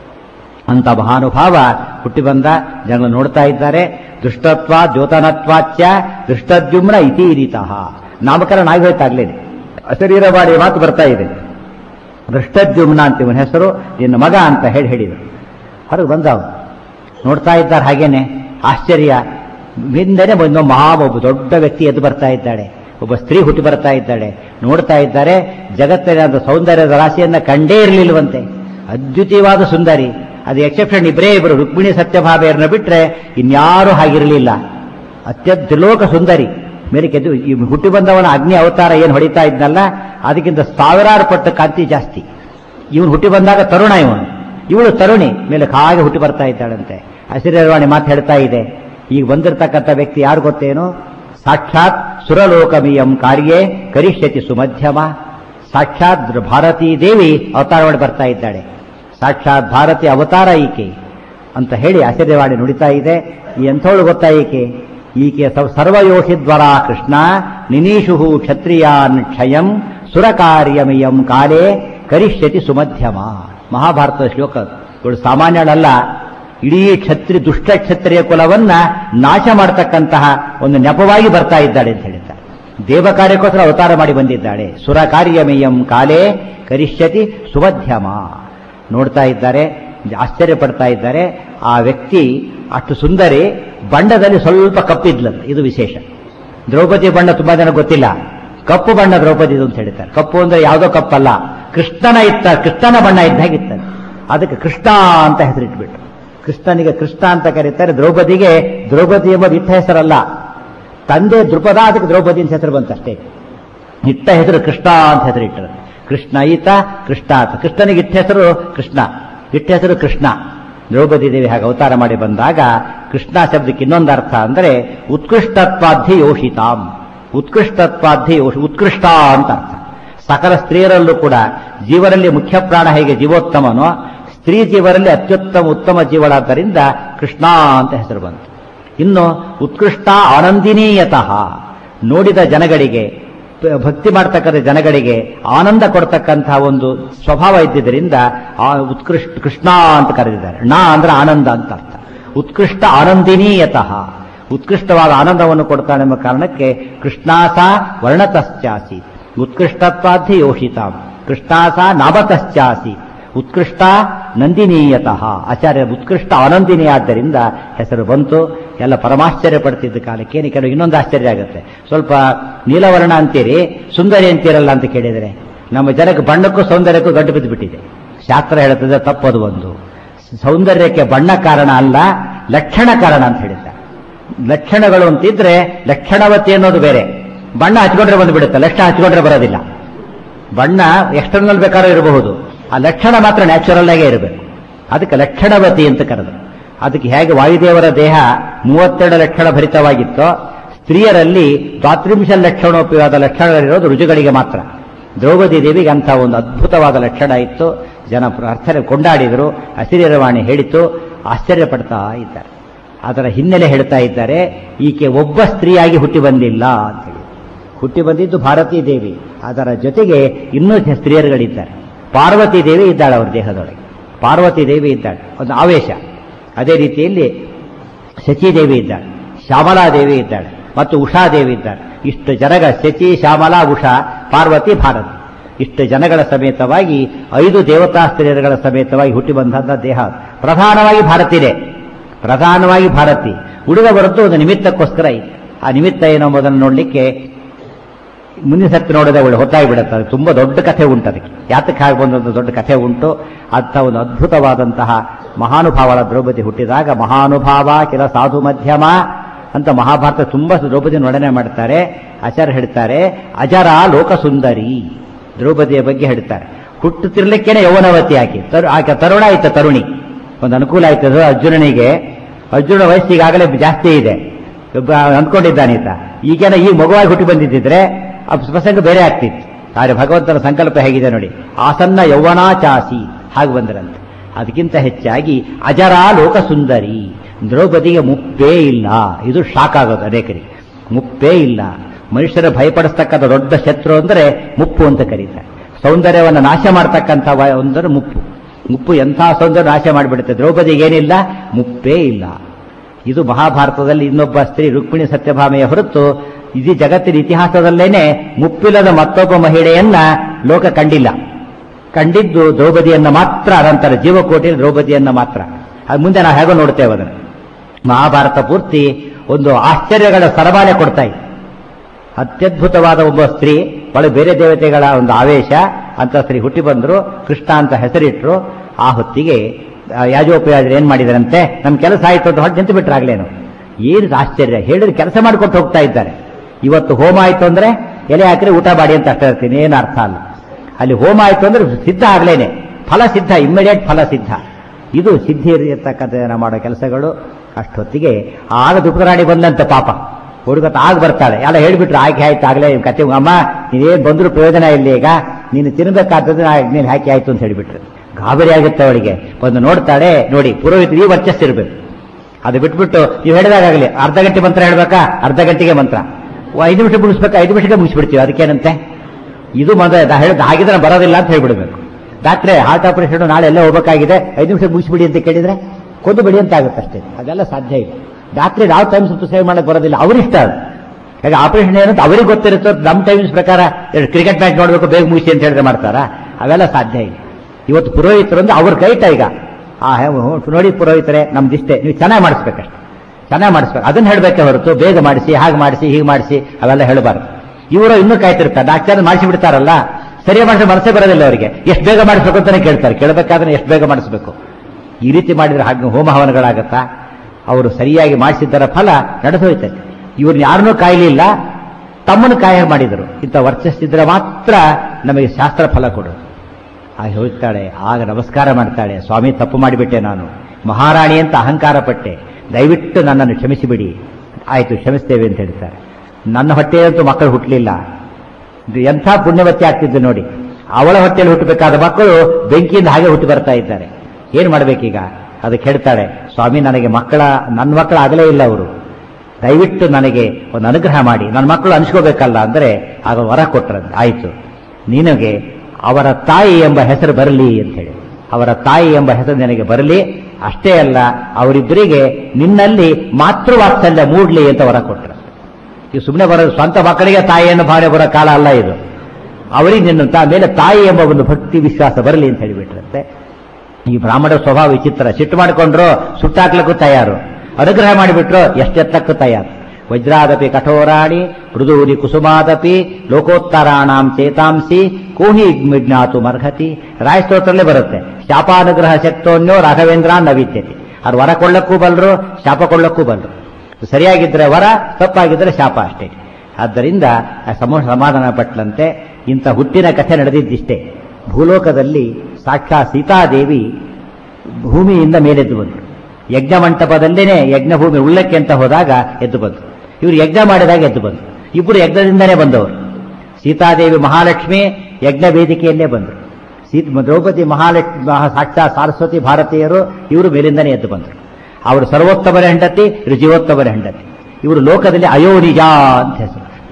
ಅಂತ ಮಹಾನುಭಾವ ಹುಟ್ಟಿ ಬಂದ ಜನರು ನೋಡ್ತಾ ಇದ್ದಾರೆ ದುಷ್ಟತ್ವ ದ್ಯೋತನತ್ವಾಚ್ಯ ದುಷ್ಟದ್ಯುಮ್ನ ಇತಿ ರೀತಃ ನಾಮಕರಣ ಆಗಿ ಹೋಯ್ತಾಗ್ಲೇನೆ ಅಶರೀರವಾಡಿ ಮಾತು ಬರ್ತಾ ಇದೆ ದೃಷ್ಟದ್ಯುಮ್ನ ಅಂತ ಇವನ ಹೆಸರು ನಿನ್ನ ಮಗ ಅಂತ ಹೇಳಿ ಹೇಳಿದರು ಹೊರಗೆ ಬಂದ ಅವನು ನೋಡ್ತಾ ಇದ್ದಾರೆ ಹಾಗೇನೆ ಆಶ್ಚರ್ಯ ಹಿಂದೆನೆ ಬಂದು ಮಹಾ ಒಬ್ಬ ದೊಡ್ಡ ವ್ಯಕ್ತಿ ಎದ್ದು ಬರ್ತಾ ಇದ್ದಾಳೆ ಒಬ್ಬ ಸ್ತ್ರೀ ಹುಟ್ಟಿ ಬರ್ತಾ ಇದ್ದಾಳೆ ನೋಡ್ತಾ ಇದ್ದಾರೆ ಜಗತ್ತಿನ ಸೌಂದರ್ಯದ ರಾಶಿಯನ್ನ ಕಂಡೇ ಇರಲಿಲ್ವಂತೆ ಅದ್ವಿತೀಯವಾದ ಸುಂದರಿ ಅದು ಎಕ್ಸೆಪ್ಷನ್ ಇಬ್ಬರೇ ಇಬ್ಬರು ರುಕ್ಮಿಣಿ ಸತ್ಯಭಾವೆಯರನ್ನ ಬಿಟ್ರೆ ಇನ್ಯಾರೂ ಹಾಗಿರಲಿಲ್ಲ ಅತ್ಯದ್ಲೋಕ ಸುಂದರಿ ಮೇಲೆ ಕೆದ್ದು ಈ ಹುಟ್ಟಿ ಬಂದವನ ಅಗ್ನಿ ಅವತಾರ ಏನು ಹೊಡಿತಾ ಇದ್ನಲ್ಲ ಅದಕ್ಕಿಂತ ಸಾವಿರಾರು ಪಟ್ಟು ಕಾಂತಿ ಜಾಸ್ತಿ ಇವನು ಹುಟ್ಟಿ ಬಂದಾಗ ತರುಣ ಇವನು ಇವಳು ತರುಣಿ ಮೇಲೆ ಹಾಗೆ ಹುಟ್ಟಿ ಬರ್ತಾ ಇದ್ದಾಳಂತೆ ಹಸಿರವಾಣಿ ಮಾತು ಹೇಳ್ತಾ ಇದೆ ಈಗ ಬಂದಿರತಕ್ಕಂಥ ವ್ಯಕ್ತಿ ಯಾರು ಗೊತ್ತೇನು ಸಾಕ್ಷಾತ್ ಸುರಲೋಕಮೀಯಂ ಕಾರ್ಯೇ ಕರಿಷ್ಯತಿ ಸುಮಧ್ಯಮ ಸಾಕ್ಷಾತ್ ಭಾರತೀ ದೇವಿ ಅವತಾರ ಮಾಡಿ ಬರ್ತಾ ಇದ್ದಾಳೆ ಸಾಕ್ಷಾತ್ ಭಾರತಿ ಅವತಾರ ಈಕೆ ಅಂತ ಹೇಳಿ ಆಶ್ಚರ್ಯವಾಣಿ ನುಡಿತಾ ಇದೆ ಈ ಎಂಥವಳು ಗೊತ್ತಾ ಈಕೆ ಈಕೆ ಸರ್ವಯೋಷಿದ್ವರ ಕೃಷ್ಣ ನಿನೀಷು ಕ್ಷತ್ರಿಯಾನ್ ಕ್ಷಯಂ ಸುರಕಾರ್ಯಮಿಯಂ ಕಾಲೇ ಕರಿಷ್ಯತಿ ಸುಮಧ್ಯಮ ಮಹಾಭಾರತದ ಶ್ಲೋಕ ಇವಳು ಸಾಮಾನ್ಯಳಲ್ಲ ಇಡೀ ಕ್ಷತ್ರಿ ದುಷ್ಟ ಕ್ಷತ್ರಿಯ ಕುಲವನ್ನ ನಾಶ ಮಾಡತಕ್ಕಂತಹ ಒಂದು ನೆಪವಾಗಿ ಬರ್ತಾ ಇದ್ದಾಳೆ ಅಂತ ಹೇಳಿದ್ದಾರೆ ದೇವ ಕಾರ್ಯಕ್ಕೋಸ್ಕರ ಅವತಾರ ಮಾಡಿ ಬಂದಿದ್ದಾಳೆ ಸುರ ಕಾರ್ಯಮಯಂ ಕಾಲೇ ಕರಿಷ್ಯತಿ ಸುಮಧ್ಯಮ ನೋಡ್ತಾ ಇದ್ದಾರೆ ಆಶ್ಚರ್ಯ ಪಡ್ತಾ ಇದ್ದಾರೆ ಆ ವ್ಯಕ್ತಿ ಅಷ್ಟು ಸುಂದರಿ ಬಣ್ಣದಲ್ಲಿ ಸ್ವಲ್ಪ ಕಪ್ಪಿದ್ಲಂತೆ ಇದು ವಿಶೇಷ ದ್ರೌಪದಿ ಬಣ್ಣ ತುಂಬಾ ಜನ ಗೊತ್ತಿಲ್ಲ ಕಪ್ಪು ಬಣ್ಣ ದ್ರೌಪದಿದು ಅಂತ ಹೇಳ್ತಾರೆ ಕಪ್ಪು ಅಂದ್ರೆ ಯಾವುದೋ ಕಪ್ಪಲ್ಲ ಕೃಷ್ಣನ ಇತ್ತ ಕೃಷ್ಣನ ಬಣ್ಣ ಇದ್ದಾಗಿತ್ತ ಅದಕ್ಕೆ ಕೃಷ್ಣ ಅಂತ ಹೆಸರಿಟ್ಬಿಟ್ರು ಕೃಷ್ಣನಿಗೆ ಕೃಷ್ಣ ಅಂತ ಕರೀತಾರೆ ದ್ರೌಪದಿಗೆ ದ್ರೌಪದಿ ಎಂಬ ಇಟ್ಟ ಹೆಸರಲ್ಲ ತಂದೆ ದೃಪದ ಅದಕ್ಕೆ ದ್ರೌಪದಿ ಅಂತ ಹೆಸರು ಬಂತಷ್ಟೇ ಇಟ್ಟ ಹೆಸರು ಕೃಷ್ಣ ಅಂತ ಹೆಸರಿಟ್ಟರು ಕೃಷ್ಣ ಈತ ಕೃಷ್ಣ ಅಂತ ಕೃಷ್ಣನಿಗೆ ಇಟ್ಟ ಹೆಸರು ಕೃಷ್ಣ ಇಟ್ಟ ಹೆಸರು ಕೃಷ್ಣ ದ್ರೌಪದಿ ದೇವಿ ಹಾಗೆ ಅವತಾರ ಮಾಡಿ ಬಂದಾಗ ಕೃಷ್ಣ ಶಬ್ದಕ್ಕೆ ಇನ್ನೊಂದು ಅರ್ಥ ಅಂದ್ರೆ ಉತ್ಕೃಷ್ಟತ್ವಾಧ್ಯ ಯೋಷಿತಾಂ ಉತ್ಕೃಷ್ಟತ್ವಾಧ್ಯ ಯೋಷಿ ಉತ್ಕೃಷ್ಟ ಅಂತ ಅರ್ಥ ಸಕಲ ಸ್ತ್ರೀಯರಲ್ಲೂ ಕೂಡ ಜೀವನಲ್ಲಿ ಮುಖ್ಯ ಪ್ರಾಣ ಹೇಗೆ ಜೀವೋತ್ತಮನೋ ಸ್ತ್ರೀ ಜೀವರಲ್ಲಿ ಅತ್ಯುತ್ತಮ ಉತ್ತಮ ಜೀವಳಾದ್ದರಿಂದ ಕೃಷ್ಣ ಅಂತ ಹೆಸರು ಬಂತು ಇನ್ನು ಉತ್ಕೃಷ್ಟ ಆನಂದಿನೀಯತಃ ನೋಡಿದ ಜನಗಳಿಗೆ ಭಕ್ತಿ ಮಾಡ್ತಕ್ಕಂಥ ಜನಗಳಿಗೆ ಆನಂದ ಕೊಡ್ತಕ್ಕಂತಹ ಒಂದು ಸ್ವಭಾವ ಇದ್ದಿದ್ದರಿಂದ ಆ ಉತ್ಕೃಷ್ಟ ಕೃಷ್ಣ ಅಂತ ಕರೆದಿದ್ದಾರೆ ನಾ ಅಂದ್ರೆ ಆನಂದ ಅಂತ ಅರ್ಥ ಉತ್ಕೃಷ್ಟ ಆನಂದಿನೀಯತಃ ಉತ್ಕೃಷ್ಟವಾದ ಆನಂದವನ್ನು ಕೊಡ್ತಾನೆ ಎಂಬ ಕಾರಣಕ್ಕೆ ಕೃಷ್ಣಾಸ ವರ್ಣತಶ್ಚಾಸಿ ಉತ್ಕೃಷ್ಟತ್ವಾಧ್ಯ ಯೋಷಿತಾಂ ಕೃಷ್ಣಾಸ ನಾಭತಶ್ಚಾಸಿ ಉತ್ಕೃಷ್ಟ ನಂದಿನೀಯತಃ ಆಚಾರ್ಯ ಉತ್ಕೃಷ್ಟ ಆನಂದಿನಿ ಆದ್ದರಿಂದ ಹೆಸರು ಬಂತು ಎಲ್ಲ ಪರಮಾಶ್ಚರ್ಯ ಪಡ್ತಿದ್ದ ಕಾಲಕ್ಕೆ ಕೆಲವು ಇನ್ನೊಂದು ಆಶ್ಚರ್ಯ ಆಗುತ್ತೆ ಸ್ವಲ್ಪ ನೀಲವರ್ಣ ಅಂತೀರಿ ಸುಂದರಿ ಅಂತೀರಲ್ಲ ಅಂತ ಕೇಳಿದರೆ ನಮ್ಮ ಜನಕ್ಕೆ ಬಣ್ಣಕ್ಕೂ ಸೌಂದರ್ಯಕ್ಕೂ ಗಡ್ಡು ಬಿದ್ದು ಬಿಟ್ಟಿದೆ ಶಾಸ್ತ್ರ ಹೇಳುತ್ತದೆ ತಪ್ಪದು ಒಂದು ಸೌಂದರ್ಯಕ್ಕೆ ಬಣ್ಣ ಕಾರಣ ಅಲ್ಲ ಲಕ್ಷಣ ಕಾರಣ ಅಂತ ಹೇಳಿದ್ದಾರೆ ಲಕ್ಷಣಗಳು ಅಂತಿದ್ರೆ ಲಕ್ಷಣವತಿ ಅನ್ನೋದು ಬೇರೆ ಬಣ್ಣ ಹಚ್ಕೊಂಡ್ರೆ ಬಂದು ಬಿಡುತ್ತೆ ಲಕ್ಷಣ ಹಚ್ಕೊಂಡ್ರೆ ಬರೋದಿಲ್ಲ ಬಣ್ಣ ಎಕ್ಸ್ಟರ್ನಲ್ ಬೇಕಾದ್ರೂ ಇರಬಹುದು ಆ ಲಕ್ಷಣ ಮಾತ್ರ ನ್ಯಾಚುರಲ್ ಆಗೇ ಇರಬೇಕು ಅದಕ್ಕೆ ಲಕ್ಷಣವತಿ ಅಂತ ಕರೆದರು ಅದಕ್ಕೆ ಹೇಗೆ ವಾಯುದೇವರ ದೇಹ ಮೂವತ್ತೆರಡು ಲಕ್ಷಣ ಭರಿತವಾಗಿತ್ತೋ ಸ್ತ್ರೀಯರಲ್ಲಿ ದ್ವಾತ್ರಿಂಶ ಲಕ್ಷಣೋಪಯೋಗದ ಲಕ್ಷಣಗಳಿರೋದು ರುಜುಗಳಿಗೆ ಮಾತ್ರ ದ್ರೌಪದಿ ದೇವಿಗೆ ಅಂತ ಒಂದು ಅದ್ಭುತವಾದ ಲಕ್ಷಣ ಇತ್ತು ಜನ ಪ್ರಾರ್ಥನೆ ಕೊಂಡಾಡಿದರು ಹಸಿರಿರವಾಣಿ ಹೇಳಿತು ಆಶ್ಚರ್ಯ ಪಡ್ತಾ ಇದ್ದಾರೆ ಅದರ ಹಿನ್ನೆಲೆ ಹೇಳ್ತಾ ಇದ್ದಾರೆ ಈಕೆ ಒಬ್ಬ ಸ್ತ್ರೀಯಾಗಿ ಹುಟ್ಟಿ ಬಂದಿಲ್ಲ ಅಂತ ಹೇಳಿ ಹುಟ್ಟಿ ಬಂದಿದ್ದು ಭಾರತೀ ದೇವಿ ಅದರ ಜೊತೆಗೆ ಇನ್ನೂ ಸ್ತ್ರೀಯರುಗಳಿದ್ದಾರೆ ಪಾರ್ವತಿ ದೇವಿ ಇದ್ದಾಳೆ ಅವ್ರ ದೇಹದೊಳಗೆ ಪಾರ್ವತಿ ದೇವಿ ಇದ್ದಾಳೆ ಒಂದು ಆವೇಶ ಅದೇ ರೀತಿಯಲ್ಲಿ ಶಚಿದೇವಿ ಇದ್ದಾಳೆ ಶ್ಯಾಮಲಾದೇವಿ ಇದ್ದಾಳೆ ಮತ್ತು ಉಷಾದೇವಿ ಇದ್ದಾಳೆ ಇಷ್ಟು ಜನಗ ಶಚಿ ಶ್ಯಾಮಲಾ ಉಷಾ ಪಾರ್ವತಿ ಭಾರತಿ ಇಷ್ಟು ಜನಗಳ ಸಮೇತವಾಗಿ ಐದು ದೇವತಾ ಸ್ತ್ರೀಯರುಗಳ ಸಮೇತವಾಗಿ ಹುಟ್ಟಿ ಬಂದಂತಹ ದೇಹ ಪ್ರಧಾನವಾಗಿ ಭಾರತಿದೆ ಪ್ರಧಾನವಾಗಿ ಭಾರತಿ ಉಳಿದ ಹೊರತು ಒಂದು ನಿಮಿತ್ತಕ್ಕೋಸ್ಕರ ಇದೆ ಆ ನಿಮಿತ್ತ ಏನು ಎಂಬುದನ್ನು ನೋಡಲಿಕ್ಕೆ ಮುಂದಿನ ಸತ್ತು ನೋಡಿದ ಒಳ್ಳೆ ಹೊತ್ತಾಗಿ ಬಿಡುತ್ತೆ ಅದು ತುಂಬ ದೊಡ್ಡ ಕಥೆ ಉಂಟು ಅದಕ್ಕೆ ಯಾತಕ್ಕೆ ಹಾಗೆ ಬಂದಂಥ ದೊಡ್ಡ ಕಥೆ ಉಂಟು ಅಂತ ಒಂದು ಅದ್ಭುತವಾದಂತಹ ಮಹಾನುಭಾವಳ ದ್ರೌಪದಿ ಹುಟ್ಟಿದಾಗ ಮಹಾನುಭಾವ ಕೆಲ ಸಾಧು ಮಧ್ಯಮ ಅಂತ ಮಹಾಭಾರತ ತುಂಬಾ ದ್ರೌಪದಿ ವರ್ಣನೆ ಮಾಡ್ತಾರೆ ಆಚಾರ್ಯ ಹೇಳ್ತಾರೆ ಅಜರ ಲೋಕಸುಂದರಿ ದ್ರೌಪದಿಯ ಬಗ್ಗೆ ಹೇಳ್ತಾರೆ ಹುಟ್ಟುತ್ತಿರ್ಲಿಕ್ಕೇನೆ ಯೌವನವತಿ ಆಕೆ ತರು ಆಕೆ ತರುಣ ಆಯ್ತು ತರುಣಿ ಒಂದು ಅನುಕೂಲ ಆಯ್ತದ ಅರ್ಜುನನಿಗೆ ಅರ್ಜುನ ವಯಸ್ಸಿಗಾಗಲೇ ಜಾಸ್ತಿ ಇದೆ ಒಬ್ಬ ಅಂದ್ಕೊಂಡಿದ್ದಾನೆ ಈತ ಈಗೇನ ಈ ಮಗುವಾಗಿ ಹುಟ್ಟಿ ಬಂದಿದ್ದಿದ್ರೆ ಆ ಪ್ರಸಂಗ ಬೇರೆ ಆಗ್ತಿತ್ತು ಆದರೆ ಭಗವಂತನ ಸಂಕಲ್ಪ ಹೇಗಿದೆ ನೋಡಿ ಆಸನ್ನ ಯೌವನಾಚಾಸಿ ಹಾಗೆ ಬಂದರಂತೆ ಅದಕ್ಕಿಂತ ಹೆಚ್ಚಾಗಿ ಅಜರ ಲೋಕ ಸುಂದರಿ ದ್ರೌಪದಿಗೆ ಮುಪ್ಪೇ ಇಲ್ಲ ಇದು ಶಾಕ್ ಆಗೋದು ಅನೇಕರಿಗೆ ಮುಪ್ಪೇ ಇಲ್ಲ ಮನುಷ್ಯರ ಭಯಪಡಿಸ್ತಕ್ಕಂಥ ದೊಡ್ಡ ಶತ್ರು ಅಂದರೆ ಮುಪ್ಪು ಅಂತ ಕರೀತಾರೆ ಸೌಂದರ್ಯವನ್ನು ನಾಶ ಮಾಡ್ತಕ್ಕಂಥ ಒಂದರೆ ಮುಪ್ಪು ಮುಪ್ಪು ಎಂಥ ಸೌಂದರ್ಯ ನಾಶ ಮಾಡಿಬಿಡುತ್ತೆ ದ್ರೌಪದಿಗೆ ಏನಿಲ್ಲ ಮುಪ್ಪೇ ಇಲ್ಲ ಇದು ಮಹಾಭಾರತದಲ್ಲಿ ಇನ್ನೊಬ್ಬ ಸ್ತ್ರೀ ರುಕ್ಮಿಣಿ ಸತ್ಯಭಾಮೆಯ ಹೊರತು ಇದು ಜಗತ್ತಿನ ಇತಿಹಾಸದಲ್ಲೇನೆ ಮುಪ್ಪಿಲ್ಲದ ಮತ್ತೊಬ್ಬ ಮಹಿಳೆಯನ್ನ ಲೋಕ ಕಂಡಿಲ್ಲ ಕಂಡಿದ್ದು ದ್ರೌಪದಿಯನ್ನ ಮಾತ್ರ ಅನಂತರ ಜೀವಕೋಟಿ ದ್ರೌಪದಿಯನ್ನ ಮಾತ್ರ ಅದು ಮುಂದೆ ನಾವು ಹೇಗೋ ನೋಡ್ತೇವೆ ಅದನ್ನು ಮಹಾಭಾರತ ಪೂರ್ತಿ ಒಂದು ಆಶ್ಚರ್ಯಗಳ ಸರಬಾಲೆ ಕೊಡ್ತಾ ಇದೆ ಅತ್ಯದ್ಭುತವಾದ ಒಬ್ಬ ಸ್ತ್ರೀ ಒಳಗೆ ಬೇರೆ ದೇವತೆಗಳ ಒಂದು ಆವೇಶ ಅಂತ ಸ್ತ್ರೀ ಹುಟ್ಟಿ ಬಂದ್ರು ಕೃಷ್ಣ ಅಂತ ಹೆಸರಿಟ್ರು ಆ ಹೊತ್ತಿಗೆ ಯಾಜೋಪಯಾಜರು ಏನ್ ಮಾಡಿದಾರಂತೆ ನಮ್ಮ ಕೆಲಸ ಆಯ್ತು ಅಂತ ಹೊಟ್ಟು ನಿಂತು ಬಿಟ್ರಾಗ್ಲೇನು ಏನು ಆಶ್ಚರ್ಯ ಹೇಳಿದ್ರೆ ಕೆಲಸ ಮಾಡಿಕೊಟ್ಟು ಹೋಗ್ತಾ ಇದ್ದಾರೆ ಇವತ್ತು ಹೋಮ ಆಯ್ತು ಅಂದ್ರೆ ಎಲೆ ಹಾಕಿದ್ರೆ ಊಟ ಮಾಡಿ ಅಂತ ಅಷ್ಟೇ ಇರ್ತೀನಿ ಏನು ಅರ್ಥ ಅಲ್ಲ ಅಲ್ಲಿ ಹೋಮ ಆಯ್ತು ಅಂದ್ರೆ ಸಿದ್ಧ ಆಗ್ಲೇನೆ ಫಲ ಸಿದ್ಧ ಇಮ್ಮಿಡಿಯೇಟ್ ಫಲ ಸಿದ್ಧ ಇದು ಸಿದ್ಧಿ ಇರತಕ್ಕಂಥ ಜನ ಮಾಡೋ ಕೆಲಸಗಳು ಅಷ್ಟೊತ್ತಿಗೆ ಆಗ ದುಃಖರಾಣಿ ಬಂದಂತೆ ಪಾಪ ಹುಡುಗತ ಆಗ ಬರ್ತಾಳೆ ಎಲ್ಲ ಹೇಳ್ಬಿಟ್ರು ಆಯ್ಕೆ ಆಯ್ತು ಆಗ್ಲೇ ಕತೆ ಅಮ್ಮ ನೀನೇನ್ ಬಂದ್ರು ಪ್ರಯೋಜನ ಇಲ್ಲ ಈಗ ನೀನು ತಿನ್ಬೇಕಾಗ್ತದೆ ನೀನು ಹಾಕಿ ಆಯ್ತು ಅಂತ ಹೇಳಿಬಿಟ್ರು ಗಾಬರಿ ಆಗುತ್ತೆ ಅವಳಿಗೆ ಬಂದು ನೋಡ್ತಾಳೆ ನೋಡಿ ಪುರೋಹಿತರು ಈ ವರ್ಚಸ್ಸಿರ್ಬೇಕು ಅದು ಬಿಟ್ಬಿಟ್ಟು ನೀವು ಹೇಳಿದಾಗಲಿ ಅರ್ಧ ಗಂಟೆ ಮಂತ್ರ ಹೇಳ್ಬೇಕಾ ಅರ್ಧ ಗಂಟೆಗೆ ಮಂತ್ರ ಐದು ನಿಮಿಷ ಮುಗಿಸ್ಬೇಕಾ ಐದು ನಿಮಿಷಕ್ಕೆ ಮುಗಿಸ್ಬಿಡ್ತೀವಿ ಅದಕ್ಕೇನಂತೆ ಇದು ಮೊದಲ ಹೇಳಿದ ಹಾಗಿದ್ರೆ ಬರೋದಿಲ್ಲ ಅಂತ ಹೇಳ್ಬಿಡ್ಬೇಕು ಡಾಕ್ಟ್ರೆ ಹಾರ್ಟ್ ಆಪರೇಷನ್ ನಾಳೆ ಎಲ್ಲ ಹೋಗಬೇಕಾಗಿದೆ ಐದು ನಿಮಿಷ ಮುಗಿಸ್ಬಿಡಿ ಅಂತ ಕೇಳಿದ್ರೆ ಕೊಂದು ಬಿಡಿ ಅಂತ ಆಗುತ್ತೆ ಅಷ್ಟೇ ಅದೆಲ್ಲ ಸಾಧ್ಯ ಇಲ್ಲ ಡಾಕ್ಟ್ರೆ ಯಾವ ಟೈಮ್ ಸುತ್ತು ಸೇವ್ ಮಾಡಕ್ ಬರೋದಿಲ್ಲ ಅವರಿಷ್ಟ ಅದು ಈಗ ಆಪರೇಷನ್ ಏನಂತ ಅವರಿಗೆ ಗೊತ್ತಿರುತ್ತೋ ನಮ್ಮ ಟೈಮ್ಸ್ ಪ್ರಕಾರ ಕ್ರಿಕೆಟ್ ಮ್ಯಾಚ್ ನೋಡಬೇಕು ಬೇಗ ಮುಗಿಸಿ ಅಂತ ಹೇಳಿದ್ರೆ ಮಾಡ್ತಾರಾ ಅವೆಲ್ಲ ಸಾಧ್ಯ ಇಲ್ಲ ಇವತ್ತು ಪುರೋಹಿತರು ಅಂದ್ರೆ ಅವ್ರ ಕೈಟ ಈಗ ಆ ನೋಡಿ ಪುರೋಹಿತರೆ ನಮ್ದಿಷ್ಟೇ ನೀವು ಚೆನ್ನಾಗಿ ಮಾಡಿಸ್ಬೇಕಷ್ಟೆ ಚೆನ್ನಾಗಿ ಮಾಡಿಸ್ಬೇಕು ಅದನ್ನ ಹೇಳಬೇಕೆ ಹೊರತು ಬೇಗ ಮಾಡಿಸಿ ಹಾಗೆ ಮಾಡಿಸಿ ಹೀಗೆ ಮಾಡಿಸಿ ಅವೆಲ್ಲ ಹೇಳಬಾರ್ದು ಇವರು ಇನ್ನೂ ಕಾಯ್ತಿರ್ತಾರೆ ಡಾಕ್ಟರ್ ಮಾಡಿಸಿ ಬಿಡ್ತಾರಲ್ಲ ಸರಿಯಾಗಿ ಮಾಡಿಸಿ ಮನಸ್ಸೇ ಬರೋದಿಲ್ಲ ಅವರಿಗೆ ಎಷ್ಟು ಬೇಗ ಮಾಡಿಸ್ಬೇಕು ಅಂತಾನೆ ಕೇಳ್ತಾರೆ ಕೇಳಬೇಕಾದ್ರೆ ಎಷ್ಟು ಬೇಗ ಮಾಡಿಸ್ಬೇಕು ಈ ರೀತಿ ಮಾಡಿದ್ರೆ ಹಾಗೆ ಹೋಮ ಹವನಗಳಾಗತ್ತಾ ಅವರು ಸರಿಯಾಗಿ ಮಾಡಿಸಿದ್ದರ ಫಲ ನಡೆದೋಯ್ತದೆ ಇವ್ರನ್ನ ಯಾರನ್ನೂ ಕಾಯಲಿಲ್ಲ ತಮ್ಮನ್ನು ಕಾಯ ಮಾಡಿದರು ಇಂಥ ವರ್ಚಸ್ಸಿದ್ರೆ ಮಾತ್ರ ನಮಗೆ ಶಾಸ್ತ್ರ ಫಲ ಕೊಡೋದು ಆಗ ಹೋಗ್ತಾಳೆ ಆಗ ನಮಸ್ಕಾರ ಮಾಡ್ತಾಳೆ ಸ್ವಾಮಿ ತಪ್ಪು ಮಾಡಿಬಿಟ್ಟೆ ನಾನು ಮಹಾರಾಣಿ ಅಂತ ಅಹಂಕಾರ ಪಟ್ಟೆ ದಯವಿಟ್ಟು ನನ್ನನ್ನು ಕ್ಷಮಿಸಿಬಿಡಿ ಆಯಿತು ಕ್ಷಮಿಸ್ತೇವೆ ಅಂತ ಹೇಳ್ತಾರೆ ನನ್ನ ಹೊಟ್ಟೆಯಂತೂ ಮಕ್ಕಳು ಹುಟ್ಟಲಿಲ್ಲ ಎಂಥ ಪುಣ್ಯವತಿ ಆಗ್ತಿದ್ದು ನೋಡಿ ಅವಳ ಹೊಟ್ಟೆಯಲ್ಲಿ ಹುಟ್ಟಬೇಕಾದ ಮಕ್ಕಳು ಬೆಂಕಿಯಿಂದ ಹಾಗೆ ಹುಟ್ಟಿ ಬರ್ತಾ ಇದ್ದಾರೆ ಏನು ಮಾಡಬೇಕೀಗ ಅದಕ್ಕೆ ಹೇಳ್ತಾಳೆ ಸ್ವಾಮಿ ನನಗೆ ಮಕ್ಕಳ ನನ್ನ ಮಕ್ಕಳು ಆಗಲೇ ಇಲ್ಲ ಅವರು ದಯವಿಟ್ಟು ನನಗೆ ಒಂದು ಅನುಗ್ರಹ ಮಾಡಿ ನನ್ನ ಮಕ್ಕಳು ಅನಿಸ್ಕೋಬೇಕಲ್ಲ ಅಂದರೆ ಆಗ ವರ ಕೊಟ್ಟರಂತೆ ಆಯಿತು ನಿನಗೆ ಅವರ ತಾಯಿ ಎಂಬ ಹೆಸರು ಬರಲಿ ಅಂತ ಹೇಳಿ ಅವರ ತಾಯಿ ಎಂಬ ಹೆಸರು ನನಗೆ ಬರಲಿ ಅಷ್ಟೇ ಅಲ್ಲ ಅವರಿಬ್ಬರಿಗೆ ನಿನ್ನಲ್ಲಿ ಮಾತೃವಾತ್ಸಲ್ಯ ಮೂಡ್ಲಿ ಅಂತ ವರ ಕೊಟ್ಟರು ಈ ಸುಮ್ಮನೆ ಬರೋದು ಸ್ವಂತ ಮಕ್ಕಳಿಗೆ ತಾಯಿಯನ್ನು ಭಾವನೆ ಬರೋ ಕಾಲ ಅಲ್ಲ ಇದು ಅವರಿಗೆ ನಿನ್ನ ತಾ ಮೇಲೆ ತಾಯಿ ಎಂಬ ಒಂದು ಭಕ್ತಿ ವಿಶ್ವಾಸ ಬರಲಿ ಅಂತ ಹೇಳಿಬಿಟ್ರಂತೆ ಈ ಬ್ರಾಹ್ಮಣ ಸ್ವಭಾವ ವಿಚಿತ್ರ ಸಿಟ್ಟು ಮಾಡಿಕೊಂಡ್ರು ಸುಟ್ಟಾಕ್ಲಿಕ್ಕೂ ತಯಾರು ಅನುಗ್ರಹ ಮಾಡಿಬಿಟ್ರು ಎಷ್ಟೆತ್ತಕ್ಕೂ ತಯಾರು ವಜ್ರಾದಪಿ ಕಠೋರಾಣಿ ಮೃದೂರಿ ಕುಸುಮಾದಪಿ ಲೋಕೋತ್ತರಾಣಾಂ ಚೇತಾಂಸಿ ಕೋಹಿ ವಿಜ್ಞಾತು ಮರ್ಹತಿ ರಾಯಸ್ತೋತ್ರಲ್ಲೇ ಬರುತ್ತೆ ಶಾಪಾನುಗ್ರಹ ಶಕ್ತೋನ್ಯೋ ರಾಘವೇಂದ್ರ ನವಿದ್ಯತೆ ಅವ್ರು ವರ ಕೊಳ್ಳಕ್ಕೂ ಬಲ್ರು ಶಾಪ ಕೊಳ್ಳಕ್ಕೂ ಬಲ್ರು ಸರಿಯಾಗಿದ್ರೆ ವರ ತಪ್ಪಾಗಿದ್ರೆ ಶಾಪ ಅಷ್ಟೇ ಆದ್ದರಿಂದ ಸಮೂಹ ಸಮಾಧಾನ ಪಟ್ಲಂತೆ ಇಂಥ ಹುಟ್ಟಿನ ಕಥೆ ನಡೆದಿದ್ದಿಷ್ಟೇ ಭೂಲೋಕದಲ್ಲಿ ಸಾಕ್ಷಾತ್ ಸೀತಾದೇವಿ ಭೂಮಿಯಿಂದ ಮೇಲೆದ್ದು ಬಂದರು ಯಜ್ಞ ಮಂಟಪದಲ್ಲೇನೆ ಯಜ್ಞಭೂಮಿ ಉಳ್ಳಕ್ಕೆ ಅಂತ ಹೋದಾಗ ಎದ್ದು ಬಂತು ಇವರು ಯಜ್ಞ ಮಾಡಿದಾಗ ಎದ್ದು ಬಂತು ಇಬ್ಬರು ಯಜ್ಞದಿಂದನೇ ಬಂದವರು ಸೀತಾದೇವಿ ಮಹಾಲಕ್ಷ್ಮಿ ಯಜ್ಞ ವೇದಿಕೆಯಲ್ಲೇ ಬಂದರು ಸೀತ್ ದ್ರೌಪದಿ ಮಹಾಲಕ್ಷ್ಮಿ ಮಹಾ ಸಾಕ್ಷಾತ್ ಸರಸ್ವತಿ ಭಾರತೀಯರು ಇವರು ಮೇಲಿಂದನೇ ಎದ್ದು ಬಂದರು ಅವರು ಸರ್ವೋತ್ತಮರ ಹೆಂಡತಿ ಇವರು ಜೀವೋತ್ತಮರ ಹೆಂಡತಿ ಇವರು ಲೋಕದಲ್ಲಿ ಅಯೋನಿಜ ಅಂತ ಹೆಸರು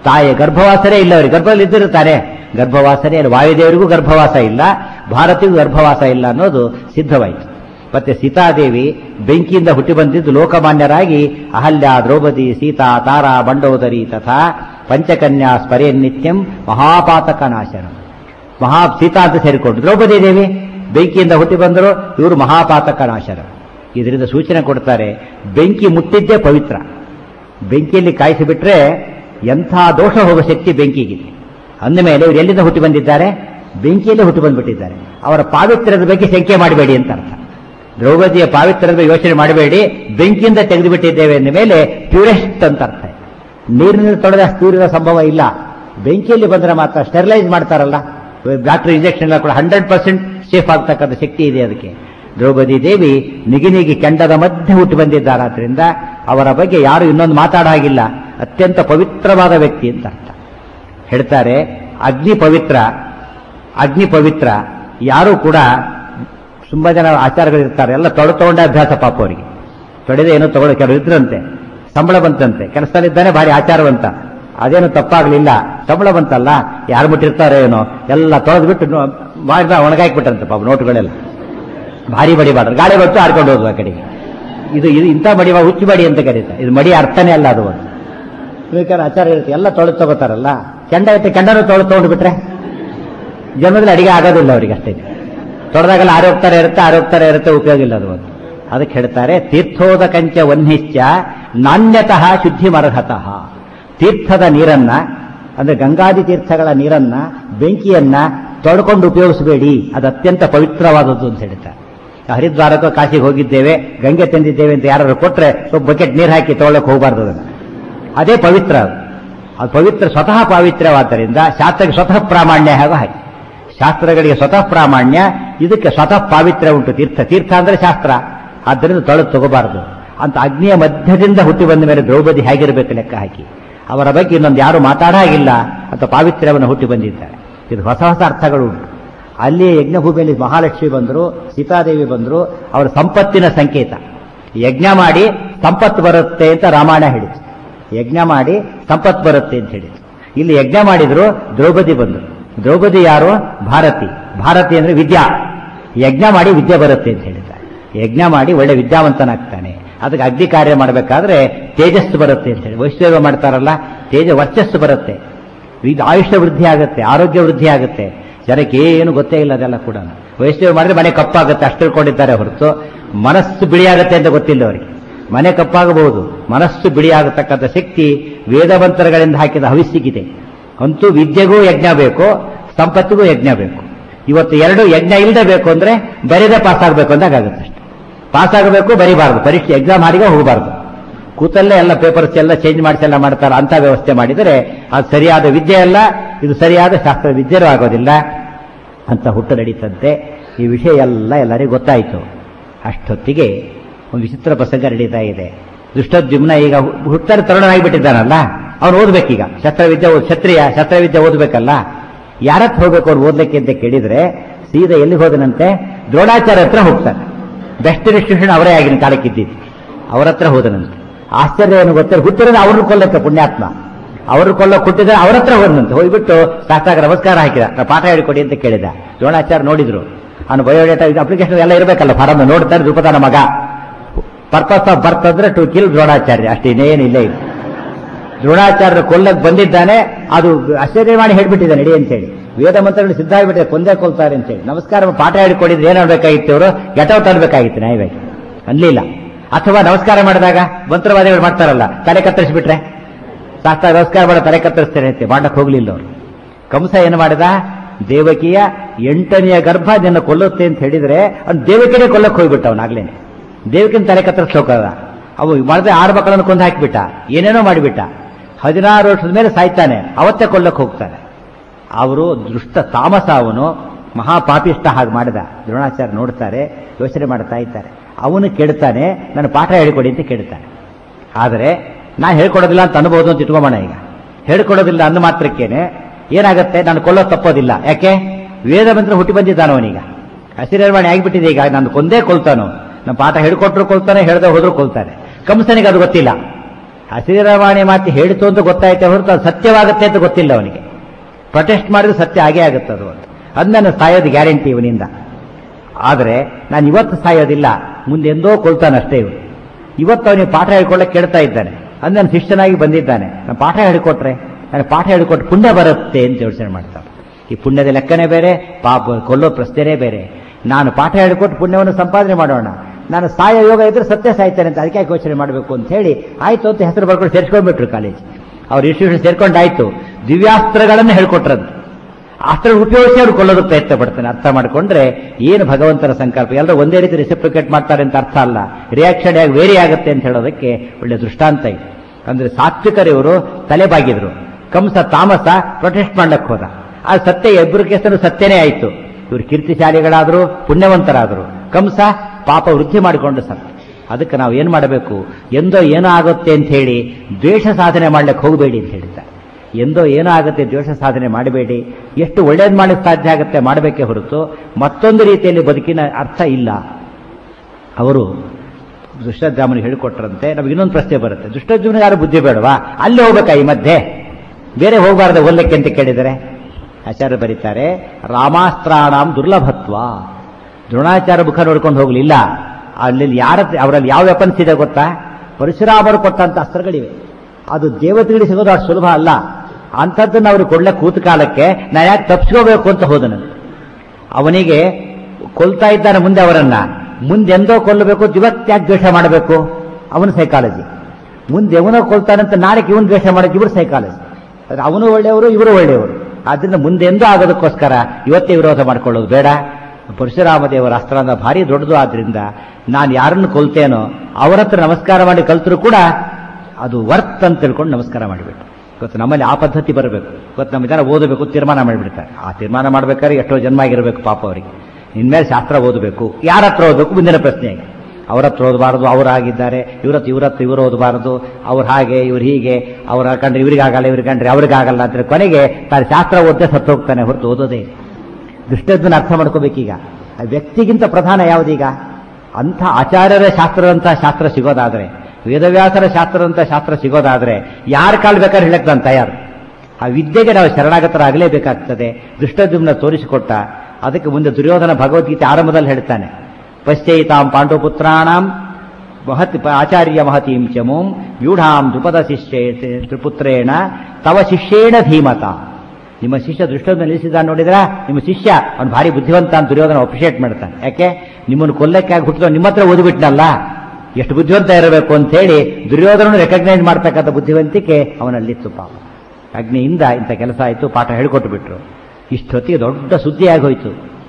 ತಾಯಿಯ ಗರ್ಭವಾಸನೇ ಇಲ್ಲ ಅವರಿಗೆ ಗರ್ಭದಲ್ಲಿ ಇದ್ದಿರುತ್ತಾರೆ ಗರ್ಭವಾಸನೇ ಇಲ್ಲ ವಾಯುದೇವರಿಗೂ ಗರ್ಭವಾಸ ಇಲ್ಲ ಭಾರತಿಗೂ ಗರ್ಭವಾಸ ಇಲ್ಲ ಅನ್ನೋದು ಸಿದ್ಧವಾಯಿತು ಮತ್ತೆ ಸೀತಾದೇವಿ ಬೆಂಕಿಯಿಂದ ಹುಟ್ಟಿ ಬಂದಿದ್ದು ಲೋಕಮಾನ್ಯರಾಗಿ ಅಹಲ್ಯ ದ್ರೌಪದಿ ಸೀತಾ ತಾರಾ ಬಂಡೋದರಿ ತಥಾ ಪಂಚಕನ್ಯಾ ಸ್ಮರೆಯನ್ನಿತ್ಯಂ ಮಹಾಪಾತಕ ನಾಶನ ಮಹಾ ಸೀತಾ ಅಂತ ಸೇರಿಕೊಂಡು ದ್ರೌಪದಿ ದೇವಿ ಬೆಂಕಿಯಿಂದ ಹುಟ್ಟಿ ಬಂದರು ಇವರು ಮಹಾಪಾತಕ ನಾಶನ ಇದರಿಂದ ಸೂಚನೆ ಕೊಡ್ತಾರೆ ಬೆಂಕಿ ಮುಟ್ಟಿದ್ದೇ ಪವಿತ್ರ ಬೆಂಕಿಯಲ್ಲಿ ಕಾಯಿಸಿಬಿಟ್ರೆ ಎಂಥ ದೋಷ ಹೋಗೋ ಶಕ್ತಿ ಬೆಂಕಿಗಿದೆ ಅಂದಮೇಲೆ ಇವರು ಎಲ್ಲಿಂದ ಹುಟ್ಟಿ ಬಂದಿದ್ದಾರೆ ಬೆಂಕಿಯಲ್ಲೇ ಹುಟ್ಟಿ ಬಂದ್ಬಿಟ್ಟಿದ್ದಾರೆ ಅವರ ಪಾವಿತ್ರ್ಯದ ಬಗ್ಗೆ ಶಂಕೆ ಮಾಡಬೇಡಿ ಅಂತ ಅರ್ಥ ದ್ರೌಪದಿಯ ಪಾವಿತ್ರ್ಯದ ಬಗ್ಗೆ ಯೋಚನೆ ಮಾಡಬೇಡಿ ಬೆಂಕಿಯಿಂದ ತೆಗೆದು ಬಿಟ್ಟಿದ್ದೇವೆ ಅಂದ ಮೇಲೆ ಪ್ಯೂರೆಸ್ಟ್ ಅಂತ ಅರ್ಥ ನೀರಿನಲ್ಲಿ ತೊಳೆದ ಅಷ್ಟು ಪ್ಯೂರಿನ ಸಂಭವ ಇಲ್ಲ ಬೆಂಕಿಯಲ್ಲಿ ಬಂದರೆ ಮಾತ್ರ ಸ್ಟೆರಿಲೈಸ್ ಮಾಡ್ತಾರಲ್ಲ ಡಾಕ್ಟರ್ ಇಂಜೆಕ್ಷನ್ ಎಲ್ಲ ಕೂಡ ಹಂಡ್ರೆಡ್ ಪರ್ಸೆಂಟ್ ಸೇಫ್ ಆಗ್ತಕ್ಕಂಥ ಶಕ್ತಿ ಇದೆ ಅದಕ್ಕೆ ದ್ರೌಪದಿ ದೇವಿ ನಿಗಿನಿಗಿ ಕೆಂಡದ ಮಧ್ಯೆ ಹುಟ್ಟಿ ಬಂದಿದ್ದಾರಾದ್ರಿಂದ ಅವರ ಬಗ್ಗೆ ಯಾರು ಇನ್ನೊಂದು ಮಾತಾಡಾಗಿಲ್ಲ ಅತ್ಯಂತ ಪವಿತ್ರವಾದ ವ್ಯಕ್ತಿ ಅಂತ ಅರ್ಥ ಹೇಳ್ತಾರೆ ಅಗ್ನಿ ಪವಿತ್ರ ಅಗ್ನಿ ಪವಿತ್ರ ಯಾರು ಕೂಡ ತುಂಬಾ ಜನ ಆಚಾರಗಳಿರ್ತಾರೆ ಎಲ್ಲ ತೊಡೆ ತಗೊಂಡೆ ಅಭ್ಯಾಸ ಪಾಪ ಅವರಿಗೆ ತೊಡೆದೇ ಏನೋ ತಗೊಳ್ಳೋ ಕೆಲವರು ಇದ್ರಂತೆ ಸಂಬಳ ಬಂತಂತೆ ಕೆಲಸದಲ್ಲಿದ್ದಾನೆ ಭಾರಿ ಆಚಾರವಂತ ಅದೇನು ತಪ್ಪಾಗ್ಲಿಲ್ಲ ಸಂಬಳ ಬಂತಲ್ಲ ಯಾರು ಮುಟ್ಟಿರ್ತಾರೋ ಏನೋ ಎಲ್ಲ ತೊಳೆದ್ಬಿಟ್ಟು ಮಾಡಿದ ಒಣಗಾಕ್ಬಿಟ್ರಂತೆ ಪಾಪ ನೋಟುಗಳೆಲ್ಲ ಭಾರಿ ಬಡಿ ಮಾಡ್ರು ಗಾಳಿ ಬಟ್ಟು ಆಡ್ಕೊಂಡು ಹೋದ್ವು ಆ ಕಡೆಗೆ ಇದು ಇದು ಇಂಥ ಮಡಿ ಹುಚ್ಚು ಮಡಿ ಅಂತ ಕರೀತಾರೆ ಇದು ಮಡಿ ಅರ್ಥನೇ ಅಲ್ಲ ಅದು ಒಂದು ಬೇಕಾದ್ರೆ ಆಚಾರ ಇರುತ್ತೆ ಎಲ್ಲ ತೊಳೆದು ತಗೋತಾರಲ್ಲ ಕೆಂಡ ಇರುತ್ತೆ ಕೆಂಡನೂ ತೊಳೆದು ತಗೊಂಡು ಬಿಟ್ರೆ ಜನ್ಮದಲ್ಲಿ ಅಡಿಗೆ ಆಗೋದಿಲ್ಲ ಅವರಿಗೆ ಅಷ್ಟೇ ತೊಳೆದಾಗೆಲ್ಲ ಆರೋಗ್ತರ ಇರುತ್ತೆ ಆರೋಗ್ತರ ಇರುತ್ತೆ ಉಪಯೋಗ ಇಲ್ಲ ಅದು ಒಂದು ಅದಕ್ಕೆ ಹೇಳ್ತಾರೆ ತೀರ್ಥೋದ ಕಂಚ ವನ್ಹಿಶ್ಚ ನಾಣ್ಯತಃ ಶುದ್ಧಿ ಮರ್ಹತಃ ತೀರ್ಥದ ನೀರನ್ನ ಅಂದ್ರೆ ಗಂಗಾದಿ ತೀರ್ಥಗಳ ನೀರನ್ನ ಬೆಂಕಿಯನ್ನ ತೊಡ್ಕೊಂಡು ಉಪಯೋಗಿಸಬೇಡಿ ಅದು ಅತ್ಯಂತ ಪವಿತ್ರವಾದದ್ದು ಅಂತ ಹೇಳ್ತಾರೆ ಹರಿದ್ವಾರಕ್ಕೋ ಕಾಶಿಗೆ ಹೋಗಿದ್ದೇವೆ ಗಂಗೆ ತಂದಿದ್ದೇವೆ ಅಂತ ಯಾರು ಕೊಟ್ರೆ ಸ್ವಲ್ಪ ಬಕೆಟ್ ನೀರು ಹಾಕಿ ತೊಗೊಳಕ್ ಹೋಗಬಾರ್ದು ಅದನ್ನು ಅದೇ ಪವಿತ್ರ ಅದು ಅದು ಪವಿತ್ರ ಸ್ವತಃ ಪಾವಿತ್ರ್ಯವಾದ್ದರಿಂದ ಶಾಸ್ತ್ರಕ್ಕೆ ಸ್ವತಃ ಪ್ರಾಮಾಣ್ಯ ಹಾಗೂ ಹಾಗೆ ಶಾಸ್ತ್ರಗಳಿಗೆ ಸ್ವತಃ ಪ್ರಾಮಾಣ್ಯ ಇದಕ್ಕೆ ಸ್ವತಃ ಪಾವಿತ್ರ್ಯ ಉಂಟು ತೀರ್ಥ ತೀರ್ಥ ಅಂದ್ರೆ ಶಾಸ್ತ್ರ ಆದ್ದರಿಂದ ತೊಳೆದು ತಗೋಬಾರದು ಅಂತ ಅಗ್ನಿಯ ಮಧ್ಯದಿಂದ ಹುಟ್ಟಿ ಬಂದ ಮೇಲೆ ದ್ರೌಪದಿ ಹೇಗಿರಬೇಕು ಲೆಕ್ಕ ಹಾಕಿ ಅವರ ಬಗ್ಗೆ ಇನ್ನೊಂದು ಯಾರು ಮಾತಾಡಾಗಿಲ್ಲ ಅಂತ ಪಾವಿತ್ರ್ಯವನ್ನು ಹುಟ್ಟಿ ಬಂದಿದ್ದಾರೆ ಇದು ಹೊಸ ಹೊಸ ಅರ್ಥಗಳು ಉಂಟು ಅಲ್ಲಿ ಯಜ್ಞಭೂಮಿಯಲ್ಲಿ ಮಹಾಲಕ್ಷ್ಮಿ ಬಂದರು ಸೀತಾದೇವಿ ಬಂದರು ಅವರ ಸಂಪತ್ತಿನ ಸಂಕೇತ ಯಜ್ಞ ಮಾಡಿ ಸಂಪತ್ತು ಬರುತ್ತೆ ಅಂತ ರಾಮಾಯಣ ಹೇಳಿತು ಯಜ್ಞ ಮಾಡಿ ಸಂಪತ್ತು ಬರುತ್ತೆ ಅಂತ ಹೇಳಿತು ಇಲ್ಲಿ ಯಜ್ಞ ಮಾಡಿದ್ರು ದ್ರೌಪದಿ ಬಂದರು ದ್ರೌಪದಿ ಯಾರು ಭಾರತಿ ಭಾರತಿ ಅಂದ್ರೆ ವಿದ್ಯಾ ಯಜ್ಞ ಮಾಡಿ ವಿದ್ಯೆ ಬರುತ್ತೆ ಅಂತ ಹೇಳಿದ್ದಾರೆ ಯಜ್ಞ ಮಾಡಿ ಒಳ್ಳೆ ವಿದ್ಯಾವಂತನಾಗ್ತಾನೆ ಅದಕ್ಕೆ ಅಗ್ನಿ ಕಾರ್ಯ ಮಾಡಬೇಕಾದ್ರೆ ತೇಜಸ್ಸು ಬರುತ್ತೆ ಅಂತ ಹೇಳಿ ವೈಷ್ಣವ ಮಾಡ್ತಾರಲ್ಲ ತೇಜ ವರ್ಚಸ್ಸು ಬರುತ್ತೆ ಇದು ಆಯುಷ್ಯ ವೃದ್ಧಿ ಆಗುತ್ತೆ ಆರೋಗ್ಯ ವೃದ್ಧಿ ಆಗುತ್ತೆ ಜನಕ್ಕೆ ಏನು ಗೊತ್ತೇ ಇಲ್ಲ ಅದೆಲ್ಲ ಕೂಡ ವೈಷ್ಣವ ಮಾಡಿದ್ರೆ ಮನೆ ಕಪ್ಪಾಗುತ್ತೆ ಅಷ್ಟು ತಿಳ್ಕೊಂಡಿದ್ದಾರೆ ಹೊರತು ಮನಸ್ಸು ಬಿಳಿಯಾಗುತ್ತೆ ಅಂತ ಗೊತ್ತಿಲ್ಲ ಅವರಿಗೆ ಮನೆ ಕಪ್ಪಾಗಬಹುದು ಮನಸ್ಸು ಬಿಳಿಯಾಗತಕ್ಕಂಥ ಶಕ್ತಿ ವೇದವಂತರಗಳಿಂದ ಹಾಕಿದ ಹವಿಸ್ಸಿಗಿದೆ ಅಂತೂ ವಿದ್ಯೆಗೂ ಯಜ್ಞ ಬೇಕು ಸಂಪತ್ತಿಗೂ ಯಜ್ಞ ಬೇಕು ಇವತ್ತು ಎರಡು ಯಜ್ಞ ಇಲ್ಲದೆ ಬೇಕು ಅಂದ್ರೆ ಬರೀದೇ ಪಾಸ್ ಆಗಬೇಕು ಅಂದಾಗುತ್ತೆ ಅಷ್ಟೆ ಪಾಸ್ ಆಗಬೇಕು ಬರಿಬಾರ್ದು ಪರೀಕ್ಷೆ ಎಕ್ಸಾಮ್ ಹಾರಿಗೆ ಹೋಗಬಾರ್ದು ಕೂತಲ್ಲೇ ಎಲ್ಲ ಪೇಪರ್ಸ್ ಎಲ್ಲ ಚೇಂಜ್ ಮಾಡಿಸಿ ಎಲ್ಲ ಮಾಡ್ತಾರೆ ಅಂತ ವ್ಯವಸ್ಥೆ ಮಾಡಿದರೆ ಅದು ಸರಿಯಾದ ವಿದ್ಯೆ ಅಲ್ಲ ಇದು ಸರಿಯಾದ ಶಾಸ್ತ್ರ ವಿದ್ಯೆನೂ ಆಗೋದಿಲ್ಲ ಅಂತ ಹುಟ್ಟು ನಡೀತಂತೆ ಈ ವಿಷಯ ಎಲ್ಲ ಎಲ್ಲರಿಗೂ ಗೊತ್ತಾಯಿತು ಅಷ್ಟೊತ್ತಿಗೆ ಒಂದು ವಿಚಿತ್ರ ಪ್ರಸಂಗ ನಡೀತಾ ಇದೆ ದುಷ್ಟದ್ಯುಮ್ನ ಈಗ ಹುಟ್ಟಾರೆ ತರುಣನಾಗಿಬಿಟ್ಟಿದ್ದಾನಲ್ಲ ಅವನು ಓದ್ಬೇಕೀಗ ಶಸ್ತ್ರವಿದ್ಯೆ ಓದ್- ಕ್ಷತ್ರಿಯ ಶಸ್ತ್ರವಿದ್ಯೆ ಓದಬೇಕಲ್ಲ ಯಾರತ್ರ ಹೋಗ್ಬೇಕು ಅವ್ರು ಓದ್ಲಿಕ್ಕೆ ಅಂತ ಕೇಳಿದ್ರೆ ಸೀದಾ ಎಲ್ಲಿ ಹೋದನಂತೆ ದ್ರೋಣಾಚಾರ್ಯ ಹತ್ರ ಹೋಗ್ತಾನೆ ಬೆಸ್ಟ್ ಡಿಸ್ಟ್ರಿಬ್ಯೂಷನ್ ಅವರೇ ಆಗಿನ ಕಾಲಕ್ಕಿದ್ದಿದ್ದು ಅವರ ಹತ್ರ ಹೋದನಂತೆ ಆಶ್ಚರ್ಯ ಏನು ಗೊತ್ತಿಲ್ಲ ಹುಟ್ಟಿರೋದು ಅವ್ರನ್ನ ಕೊಲ್ಲಕ್ಕೆ ಪುಣ್ಯಾತ್ಮ ಅವರು ಕೊಲ್ಲ ಕೊಟ್ಟಿದ್ರೆ ಅವ್ರ ಹತ್ರ ಹೋದಂತೆ ಹೋಗ್ಬಿಟ್ಟು ಶಾಸ್ತ್ರಾಗ ನಮಸ್ಕಾರ ಹಾಕಿದ ನಾ ಪಾಠ ಹೇಳಿಕೊಡಿ ಅಂತ ಕೇಳಿದ ದ್ರೋಣಾಚಾರ್ಯ ನೋಡಿದ್ರು ಅವನು ಬಯೋಡೇಟಾ ಅಪ್ಲಿಕೇಶನ್ ಎಲ್ಲ ಇರಬೇಕಲ್ಲ ಫಾರಮ್ ನೋಡ್ತಾರೆ ದ್ರುಪದನ ಮಗ ಪರ್ಪಸ್ ಆಫ್ ಬರ್ತ್ ಅಂದ್ರೆ ಟು ಕಿಲ್ ದ್ರೋಣಾಚಾರ್ಯ ಅಷ್ಟೇ ಇನ್ನೇನಿಲ್ಲ ಇಲ್ಲ ದ್ರೋಣಾಚಾರ್ಯ ಕೊಲ್ಲಕ್ ಬಂದಿದ್ದಾನೆ ಅದು ಆಶ್ಚರ್ಯ ಮಾಡಿ ಹೇಳ್ಬಿಟ್ಟಿದ್ದಾನೆ ನಡಿ ಅಂತೇಳಿ ವೇದ ಮಂತ್ರಗಳು ಸಿದ್ಧ ಆಗಿಬಿಟ್ಟಿದೆ ಕೊಂದೇ ಕೊಲ್ತಾರೆ ಅಂತೇಳಿ ನಮಸ್ಕಾರ ಪಾಠ ಹೇಳಿಕೊಡಿದ್ರೆ ಏನ್ ಅನ್ಬೇಕಾಗಿತ್ತು ಅವರು ಗೆಟೌಟ್ ಅನ್ಬೇಕಾಗಿತ್ತು ನ್ಯಾಯವಾಗಿ ಅನ್ಲಿಲ್ಲ ಅಥವಾ ನಮಸ್ಕಾರ ಮಾಡಿದಾಗ ಮಂತ್ರವಾದಿಗಳು ಮಾಡ್ತಾರಲ್ಲ ತಲೆ ಕತ್ತರಿಸ್ಬಿಟ್ರೆ ಶಾಸ್ತ್ರ ನಮಸ್ಕಾರ ಮಾಡೋ ತಲೆ ಕತ್ತರಿಸ್ತಾರೆ ಅಂತೆ ಮಾಡಕ್ ಹೋಗ್ಲಿಲ್ಲ ಅವರು ಕಂಸ ಏನು ಮಾಡಿದ ದೇವಕಿಯ ಎಂಟನೆಯ ಗರ್ಭ ನಿನ್ನ ಕೊಲ್ಲುತ್ತೆ ಅಂತ ಹೇಳಿದ್ರೆ ಅವ್ನು ದೇವಕಿನೇ ಕೊಲ್ಲಕ್ಕೆ ಹೋಗ್ಬಿಟ್ಟ ಅವನಾಗ್ಲೇನೆ ದೇವಕಿನ ತಲೆ ಕತ್ತರಿಸ್ಲೋಕದ ಅವು ಮಾಡಿದ್ರೆ ಆರು ಮಕ್ಕಳನ್ನು ಕೊಂದು ಹಾಕಿಬಿಟ್ಟ ಏನೇನೋ ಮಾಡಿಬಿಟ್ಟ ಹದಿನಾರು ವರ್ಷದ ಮೇಲೆ ಸಾಯ್ತಾನೆ ಅವತ್ತೇ ಕೊಲ್ಲಕ್ಕೆ ಹೋಗ್ತಾನೆ ಅವರು ದೃಷ್ಟ ತಾಮಸ ಅವನು ಮಹಾಪಾಪಿಷ್ಟ ಹಾಗೆ ಮಾಡಿದ ದ್ರೋಣಾಚಾರ್ಯ ನೋಡ್ತಾರೆ ಯೋಚನೆ ಮಾಡ್ತಾ ಇದ್ದಾರೆ ಅವನು ಕೇಳ್ತಾನೆ ನನ್ನ ಪಾಠ ಹೇಳಿಕೊಡಿ ಅಂತ ಕೇಳ್ತಾನೆ ಆದರೆ ನಾನು ಹೇಳ್ಕೊಡೋದಿಲ್ಲ ಅಂತ ಅನ್ಬೋದು ಅಂತ ಇಟ್ಕೊಂಬೋಣ ಈಗ ಹೇಳ್ಕೊಡೋದಿಲ್ಲ ಅಂದ ಮಾತ್ರಕ್ಕೇನೆ ಏನಾಗುತ್ತೆ ನಾನು ಕೊಲ್ಲೋ ತಪ್ಪೋದಿಲ್ಲ ಯಾಕೆ ವೇದ ಮಂತ್ರ ಹುಟ್ಟಿ ಬಂದಿದ್ದಾನ ಅವನೀಗ ಹಸಿರವಾಣಿ ಆಗಿಬಿಟ್ಟಿದೆ ಈಗ ನಾನು ಕೊಂದೇ ಕೊಲ್ತಾನೋ ನಮ್ಮ ಪಾಠ ಹೇಳ್ಕೊಟ್ರು ಕೊಲ್ತಾನೆ ಹೇಳ್ದೆ ಹೋದ್ರು ಕೊಲ್ತಾನೆ ಕಂಸನಿಗೆ ಅದು ಗೊತ್ತಿಲ್ಲ ಅಶ್ರೀರವಾಣಿ ಮಾತು ಹೇಳಿತು ಅಂತ ಗೊತ್ತಾಯ್ತೆ ಹೊರತು ಅದು ಸತ್ಯವಾಗುತ್ತೆ ಅಂತ ಗೊತ್ತಿಲ್ಲ ಅವನಿಗೆ ಪ್ರೊಟೆಸ್ಟ್ ಮಾಡಿದ್ರೆ ಸತ್ಯ ಆಗೇ ಆಗುತ್ತೆ ಅದು ಅಂತ ಅದು ನನ್ನ ಸಾಯೋದು ಗ್ಯಾರಂಟಿ ಇವನಿಂದ ಆದರೆ ನಾನು ಇವತ್ತು ಸಾಯೋದಿಲ್ಲ ಮುಂದೆ ಎಂದೋ ಕೊಳ್ತಾನಷ್ಟೇ ಇವನು ಇವತ್ತು ಅವನಿಗೆ ಪಾಠ ಹೇಳ್ಕೊಳ್ಳಕ್ಕೆ ಕೇಳ್ತಾ ಇದ್ದಾನೆ ಅದು ನನ್ನ ಶಿಷ್ಯನಾಗಿ ಬಂದಿದ್ದಾನೆ ನಾನು ಪಾಠ ಹೇಳಿಕೊಟ್ರೆ ನನಗೆ ಪಾಠ ಹೇಳಿಕೊಟ್ಟು ಪುಣ್ಯ ಬರುತ್ತೆ ಅಂತ ಯೋಚನೆ ಮಾಡ್ತಾನೆ ಈ ಪುಣ್ಯದ ಲೆಕ್ಕನೇ ಬೇರೆ ಪಾಪ ಕೊಲ್ಲೋ ಪ್ರಶ್ನೆನೇ ಬೇರೆ ನಾನು ಪಾಠ ಹೇಳಿಕೊಟ್ಟು ಪುಣ್ಯವನ್ನು ಸಂಪಾದನೆ ಮಾಡೋಣ ನಾನು ಸಾಯ ಯೋಗ ಇದ್ರೆ ಸತ್ಯ ಸಾಯ್ತಾನೆ ಅಂತ ಅದಕ್ಕೆ ಯಾಕೆ ಯೋಚನೆ ಮಾಡಬೇಕು ಅಂತ ಹೇಳಿ ಆಯ್ತು ಅಂತ ಹೆಸರು ಬರ್ಕೊಂಡು ಸೇರ್ಸ್ಕೊಂಡ್ಬಿಟ್ರು ಕಾಲೇಜ್ ಅವ್ರು ಇನ್ಸ್ಟಿಟ್ಯೂಷನ್ ಸೇರ್ಕೊಂಡಾಯ್ತು ದಿವ್ಯಾಸ್ತ್ರಗಳನ್ನು ಹೇಳ್ಕೊಟ್ರದ್ದು ಅಸ್ತ್ರ ಉಪಯೋಗಿಸಿ ಅವ್ರು ಕೊಲ್ಲೋದಕ್ಕೆ ಪ್ರಯತ್ನ ಪಡ್ತಾನೆ ಅರ್ಥ ಮಾಡ್ಕೊಂಡ್ರೆ ಏನು ಭಗವಂತನ ಸಂಕಲ್ಪ ಎಲ್ಲರೂ ಒಂದೇ ರೀತಿ ರೆಸಿಪ್ರಿಕೇಟ್ ಮಾಡ್ತಾರೆ ಅಂತ ಅರ್ಥ ಅಲ್ಲ ರಿಯಾಕ್ಷನ್ ಆಗಿ ವೇರಿ ಆಗುತ್ತೆ ಅಂತ ಹೇಳೋದಕ್ಕೆ ಒಳ್ಳೆ ದೃಷ್ಟಾಂತ ಇದೆ ಅಂದ್ರೆ ಸಾತ್ವಿಕರಿವರು ತಲೆ ಬಾಗಿದ್ರು ಕಂಸ ತಾಮಸ ಪ್ರೊಟೆಸ್ಟ್ ಮಾಡ್ಲಕ್ಕೆ ಹೋದ ಆ ಸತ್ಯ ಇಬ್ಬರು ಕೇಸನ್ನು ಸತ್ಯನೇ ಆಯ್ತು ಇವರು ಕೀರ್ತಿಶಾಲಿಗಳಾದ್ರು ಪುಣ್ಯವಂತರಾದ್ರು ಕಂಸ ಪಾಪ ವೃದ್ಧಿ ಮಾಡಿಕೊಂಡು ಸತ್ತು ಅದಕ್ಕೆ ನಾವು ಏನ್ ಮಾಡಬೇಕು ಎಂದೋ ಏನೋ ಆಗುತ್ತೆ ಅಂತ ಹೇಳಿ ದ್ವೇಷ ಸಾಧನೆ ಮಾಡ್ಲಿಕ್ಕೆ ಹೋಗಬೇಡಿ ಅಂತ ಹೇಳಿದ್ದಾರೆ ಎಂದೋ ಏನೋ ಆಗುತ್ತೆ ದ್ವೇಷ ಸಾಧನೆ ಮಾಡಬೇಡಿ ಎಷ್ಟು ಒಳ್ಳೇದು ಮಾಡಲಿಕ್ಕೆ ಸಾಧ್ಯ ಆಗುತ್ತೆ ಮಾಡಬೇಕೇ ಹೊರತು ಮತ್ತೊಂದು ರೀತಿಯಲ್ಲಿ ಬದುಕಿನ ಅರ್ಥ ಇಲ್ಲ ಅವರು ದುಷ್ಟಜಾಮನಿಗೆ ಹೇಳಿಕೊಟ್ರಂತೆ ನಮಗೆ ಇನ್ನೊಂದು ಪ್ರಶ್ನೆ ಬರುತ್ತೆ ದುಷ್ಟಜಾಮನಿಗೆ ಯಾರು ಬುದ್ಧಿ ಬೇಡವಾ ಅಲ್ಲಿ ಹೋಗ್ಬೇಕಾ ಈ ಮಧ್ಯೆ ಬೇರೆ ಹೋಗಬಾರ್ದು ಓದಲಿಕ್ಕೆ ಅಂತ ಕೇಳಿದರೆ ಆಚಾರ್ಯ ಬರೀತಾರೆ ರಾಮಾಸ್ತ್ರಾಣಾಂ ದುರ್ಲಭತ್ವ ದ್ರೋಣಾಚಾರ್ಯ ಮುಖ ನೋಡ್ಕೊಂಡು ಹೋಗ್ಲಿಲ್ಲ ಅಲ್ಲಿ ಯಾರ ಅವರಲ್ಲಿ ಯಾವ ವೆಪನ್ಸ್ ಇದೆ ಗೊತ್ತಾ ಪರಶುರಾಮರು ಕೊಟ್ಟಂತ ಅಸ್ತ್ರಗಳಿವೆ ಅದು ದೇವತೆಗಳಿಗೆ ಸಿಗೋದು ಅಷ್ಟು ಸುಲಭ ಅಲ್ಲ ಅಂಥದ್ದನ್ನು ಅವರು ಕೊಡ್ಲೆ ಕೂತ ಕಾಲಕ್ಕೆ ನಾನು ಯಾಕೆ ತಪ್ಪಿಸ್ಕೋಬೇಕು ಅಂತ ಹೋದನು ಅವನಿಗೆ ಕೊಲ್ತಾ ಇದ್ದಾನೆ ಮುಂದೆ ಅವರನ್ನ ಮುಂದೆಂದೋ ಕೊಲ್ಲಬೇಕು ಇವತ್ತು ಯಾಕೆ ದ್ವೇಷ ಮಾಡಬೇಕು ಅವನ ಸೈಕಾಲಜಿ ಮುಂದೆ ಅವನೋ ಕೊಲ್ತಾನಂತ ನಾಳೆ ಇವನು ದ್ವೇಷ ಮಾಡೋಕೆ ಇವರು ಸೈಕಾಲಜಿ ಅವನು ಒಳ್ಳೆಯವರು ಇವರು ಒಳ್ಳೆಯವರು ಆದ್ರಿಂದ ಮುಂದೆಂದೋ ಆಗೋದಕ್ಕೋಸ್ಕರ ಇವತ್ತೇ ವಿರೋಧ ಮಾಡ್ಕೊಳ್ಳೋದು ಬೇಡ ಪರಶುರಾಮ ದೇವರ ಅಸ್ತ್ರ ಅಂದ್ರೆ ಭಾರಿ ದೊಡ್ಡದು ಆದ್ರಿಂದ ನಾನು ಯಾರನ್ನು ಕೊಲ್ತೇನೋ ಅವರ ಹತ್ರ ನಮಸ್ಕಾರ ಮಾಡಿ ಕಲ್ತರೂ ಕೂಡ ಅದು ವರ್ತ್ ಅಂತ ತಿಳ್ಕೊಂಡು ನಮಸ್ಕಾರ ಮಾಡಿಬಿಟ್ಟು ಇವತ್ತು ನಮ್ಮಲ್ಲಿ ಆ ಪದ್ಧತಿ ಬರಬೇಕು ಇವತ್ತು ನಮ್ಮ ಜನ ಓದಬೇಕು ತೀರ್ಮಾನ ಮಾಡಿಬಿಡ್ತಾರೆ ಆ ತೀರ್ಮಾನ ಮಾಡ್ಬೇಕಾದ್ರೆ ಎಷ್ಟೋ ಜನ್ಮ ಆಗಿರಬೇಕು ಪಾಪ ಅವರಿಗೆ ಇನ್ಮೇಲೆ ಶಾಸ್ತ್ರ ಓದಬೇಕು ಯಾರ ಹತ್ರ ಓದಬೇಕು ಮುಂದಿನ ಪ್ರಶ್ನೆ ಅವ್ರ ಹತ್ರ ಓದಬಾರದು ಅವ್ರು ಆಗಿದ್ದಾರೆ ಇವ್ರ ಹತ್ರ ಇವ್ರ ಹತ್ರ ಇವರು ಓದಬಾರದು ಅವ್ರು ಹಾಗೆ ಇವ್ರು ಹೀಗೆ ಅವ್ರ ಕಂಡ್ರೆ ಇವ್ರಿಗಾಗಲ್ಲ ಇವ್ರಿಗೆ ಕಂಡ್ರೆ ಅವ್ರಿಗಾಗಲ್ಲ ಅಂತ ಕೊನೆಗೆ ತಾನು ಶಾಸ್ತ್ರ ಓದದೆ ಸತ್ತು ಹೋಗ್ತಾನೆ ಹೊರತು ಓದೋದೇ ದುಷ್ಟದ್ದನ್ನು ಅರ್ಥ ಮಾಡ್ಕೋಬೇಕೀಗ ಆ ವ್ಯಕ್ತಿಗಿಂತ ಪ್ರಧಾನ ಯಾವುದೀಗ ಅಂಥ ಆಚಾರ್ಯರ ಶಾಸ್ತ್ರದಂತಹ ಶಾಸ್ತ್ರ ಸಿಗೋದಾದ್ರೆ ವೇದವ್ಯಾಸರ ಶಾಸ್ತ್ರದಂತ ಶಾಸ್ತ್ರ ಸಿಗೋದಾದ್ರೆ ಯಾರ ಕಾಲ್ ಬೇಕಾದ್ರೆ ಹೇಳಕ್ ನಾನು ತಯಾರು ಆ ವಿದ್ಯೆಗೆ ನಾವು ಶರಣಾಗತರಾಗಲೇಬೇಕಾಗ್ತದೆ ದುಷ್ಟದ್ಯುಮ್ನ ತೋರಿಸಿಕೊಟ್ಟ ಅದಕ್ಕೆ ಮುಂದೆ ದುರ್ಯೋಧನ ಭಗವದ್ಗೀತೆ ಆರಂಭದಲ್ಲಿ ಹೇಳ್ತಾನೆ ಪಶ್ಚೈತಾಂ ಪಾಂಡುಪುತ್ರಾಣಾಂ ಮಹತ್ ಆಚಾರ್ಯ ಮಹತೀಂ ಚಮೋಂ ವ್ಯೂಢಾಂ ದ್ರುಪದ ಶಿಷ್ಯೇ ತ್ರಿಪುತ್ರೇಣ ತವ ಶಿಷ್ಯೇಣ ಧೀಮತ ನಿಮ್ಮ ಶಿಷ್ಯ ದೃಷ್ಟವನ್ನು ನಿಲ್ಲಿಸಿದ ನೋಡಿದ್ರ ನಿಮ್ಮ ಶಿಷ್ಯ ಅವನು ಭಾರಿ ಬುದ್ಧಿವಂತ ಅಂತ ದುರ್ಯೋಧನ ಅಪ್ರಿಷಿಯೇಟ್ ಮಾಡ್ತಾನೆ ಯಾಕೆ ನಿಮ್ಮನ್ನು ಕೊಲ್ಲಕ್ಕಾಗಿ ಹುಟ್ಟಿದ ನಿಮ್ಮ ಹತ್ರ ಓದಿಬಿಟ್ನಲ್ಲ ಎಷ್ಟು ಬುದ್ಧಿವಂತ ಇರಬೇಕು ಅಂತ ಹೇಳಿ ದುರ್ಯೋಧನನ್ನು ರೆಕಗ್ನೈಸ್ ಮಾಡ್ತಕ್ಕಂಥ ಬುದ್ಧಿವಂತಿಕೆ ಅವನಲ್ಲಿತ್ತು ಪಾಪ ಅಗ್ನಿಯಿಂದ ಇಂಥ ಕೆಲಸ ಆಯಿತು ಪಾಠ ಹೇಳಿಕೊಟ್ಟು ಬಿಟ್ರು ಇಷ್ಟೊತ್ತಿಗೆ ದೊಡ್ಡ ಸುದ್ದಿಯಾಗಿ ಹೋಯಿತು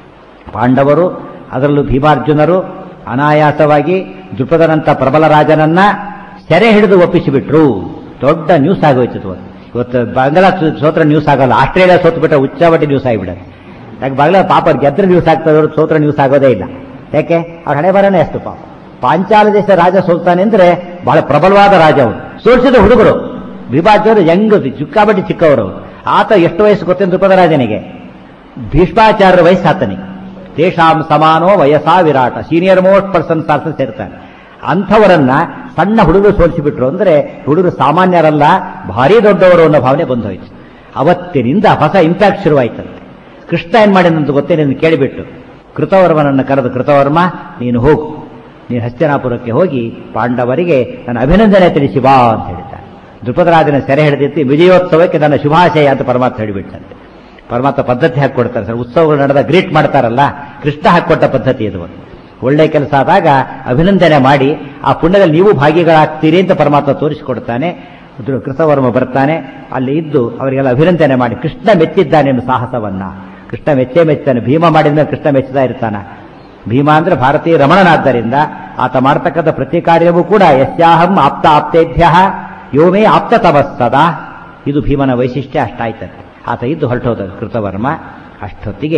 ಪಾಂಡವರು ಅದರಲ್ಲೂ ಭೀಮಾರ್ಜುನರು ಅನಾಯಾಸವಾಗಿ ದೃಪದನಂತ ಪ್ರಬಲ ರಾಜನನ್ನ ಸೆರೆ ಹಿಡಿದು ಒಪ್ಪಿಸಿಬಿಟ್ರು ದೊಡ್ಡ ನ್ಯೂಸ್ ಆಗೋಯ್ತು ಇವತ್ತು ಇವತ್ತು ಬಾಂಗ್ಲಾ ಸೋತ್ರ ನ್ಯೂಸ್ ಆಗಲ್ಲ ಆಸ್ಟ್ರೇಲಿಯಾ ಸೋತು ಬಿಟ್ರೆ ಉಚ್ಚಾವಟಿ ನ್ಯೂಸ್ ಆಗಿಬಿಡುತ್ತೆ ಯಾಕೆ ಬಾಂಗ್ಲಾ ಪಾಪ ಗೆದ್ರೆ ನ್ಯೂಸ್ ಆಗ್ತದೆ ಅವ್ರು ಸೋತ್ರ ನ್ಯೂಸ್ ಆಗೋದೇ ಇಲ್ಲ ಯಾಕೆ ಅವ್ರ ಹಣೆ ಬರನೇ ಅಷ್ಟು ಪಾಪ ಪಾಂಚಾಲ ದೇಶ ರಾಜ ಸೋಲ್ತಾನೆ ಅಂದ್ರೆ ಬಹಳ ಪ್ರಬಲವಾದ ರಾಜ ಅವರು ಸೋಲ್ಸಿದ ಹುಡುಗರು ವಿಭಾಜ್ಯವರು ಯಂಗ್ ಚುಕ್ಕಾಬಟ್ಟಿ ಚಿಕ್ಕವರು ಆತ ಎಷ್ಟು ವಯಸ್ಸು ಗೊತ್ತೇನು ದೃಪದ ರಾಜನಿಗೆ ಭೀಷ್ಮಾಚಾರ್ಯರ ವಯಸ್ಸು ಆತನಿಗೆ ದೇಶಾಂ ಸಮಾನೋ ವಯಸ್ಸಾ ವಿರಾಟ ಸೀನಿಯರ್ ಮೋಸ್ಟ್ ಪರ್ಸನ್ ಸಾರ್ಸ ಸೇರ್ತಾನೆ ಅಂಥವರನ್ನ ಸಣ್ಣ ಹುಡುಗರು ಸೋಲಿಸಿಬಿಟ್ರು ಅಂದ್ರೆ ಹುಡುಗರು ಸಾಮಾನ್ಯರಲ್ಲ ಭಾರಿ ದೊಡ್ಡವರು ಅನ್ನೋ ಭಾವನೆ ಬಂದೋಯ್ತು ಅವತ್ತಿನಿಂದ ಹೊಸ ಇಂಪ್ಯಾಕ್ಟ್ ಶುರುವಾಯ್ತಂತೆ ಕೃಷ್ಣ ಏನ್ ಮಾಡಿದಂತ ಗೊತ್ತೇ ನೀನು ಕೇಳಿಬಿಟ್ಟು ಕೃತವರ್ಮನನ್ನು ಕರೆದು ಕೃತವರ್ಮ ನೀನು ಹೋಗು ನೀನು ಹಸ್ತಿನಾಪುರಕ್ಕೆ ಹೋಗಿ ಪಾಂಡವರಿಗೆ ನನ್ನ ಅಭಿನಂದನೆ ತಿಳಿಸಿ ಬಾ ಅಂತ ಹೇಳಿದ್ದಾನೆ ದೃಪದರಾಜನ ಸೆರೆ ಹಿಡಿದಿತ್ತು ವಿಜಯೋತ್ಸವಕ್ಕೆ ನನ್ನ ಶುಭಾಶಯ ಅಂತ ಪರಮಾತ್ಮ ಹೇಳಿಬಿಟ್ಟಂತೆ ಪರಮಾತ್ಮ ಪದ್ಧತಿ ಹಾಕೊಡ್ತಾರೆ ಸರ್ ಉತ್ಸವಗಳು ನಡೆದ ಗ್ರೀಟ್ ಮಾಡ್ತಾರಲ್ಲ ಕೃಷ್ಣ ಹಾಕೊಟ್ಟ ಪದ್ಧತಿ ಇದು ಒಂದು ಒಳ್ಳೆ ಕೆಲಸ ಆದಾಗ ಅಭಿನಂದನೆ ಮಾಡಿ ಆ ಪುಣ್ಯದಲ್ಲಿ ನೀವು ಭಾಗಿಗಳಾಗ್ತೀರಿ ಅಂತ ಪರಮಾತ್ಮ ತೋರಿಸಿಕೊಡ್ತಾನೆ ಕೃತವರ್ಮ ಬರ್ತಾನೆ ಅಲ್ಲಿ ಇದ್ದು ಅವರಿಗೆಲ್ಲ ಅಭಿನಂದನೆ ಮಾಡಿ ಕೃಷ್ಣ ಮೆಚ್ಚಿದ್ದಾನೆ ಎಂಬ ಸಾಹಸವನ್ನ ಕೃಷ್ಣ ಮೆಚ್ಚೇ ಮೆಚ್ತಾನೆ ಭೀಮ ಮಾಡಿದ ಕೃಷ್ಣ ಮೆಚ್ಚುತ್ತಾ ಇರ್ತಾನ ಭೀಮ ಅಂದ್ರೆ ಭಾರತೀಯ ರಮಣನಾದ್ದರಿಂದ ಆತ ಮಾಡತಕ್ಕಂಥ ಪ್ರತಿ ಕಾರ್ಯವೂ ಕೂಡ ಯಸ್ಯಾಹಂ ಆಪ್ತ ಆಪ್ತೇಭ್ಯ ಯೋಮೇ ಆಪ್ತ ತಪಸ್ಸದ ಇದು ಭೀಮನ ವೈಶಿಷ್ಟ್ಯ ಅಷ್ಟಾಯ್ತದೆ ಆತ ಇದ್ದು ಹೊರಟೋದ ಕೃತವರ್ಮ ಅಷ್ಟೊತ್ತಿಗೆ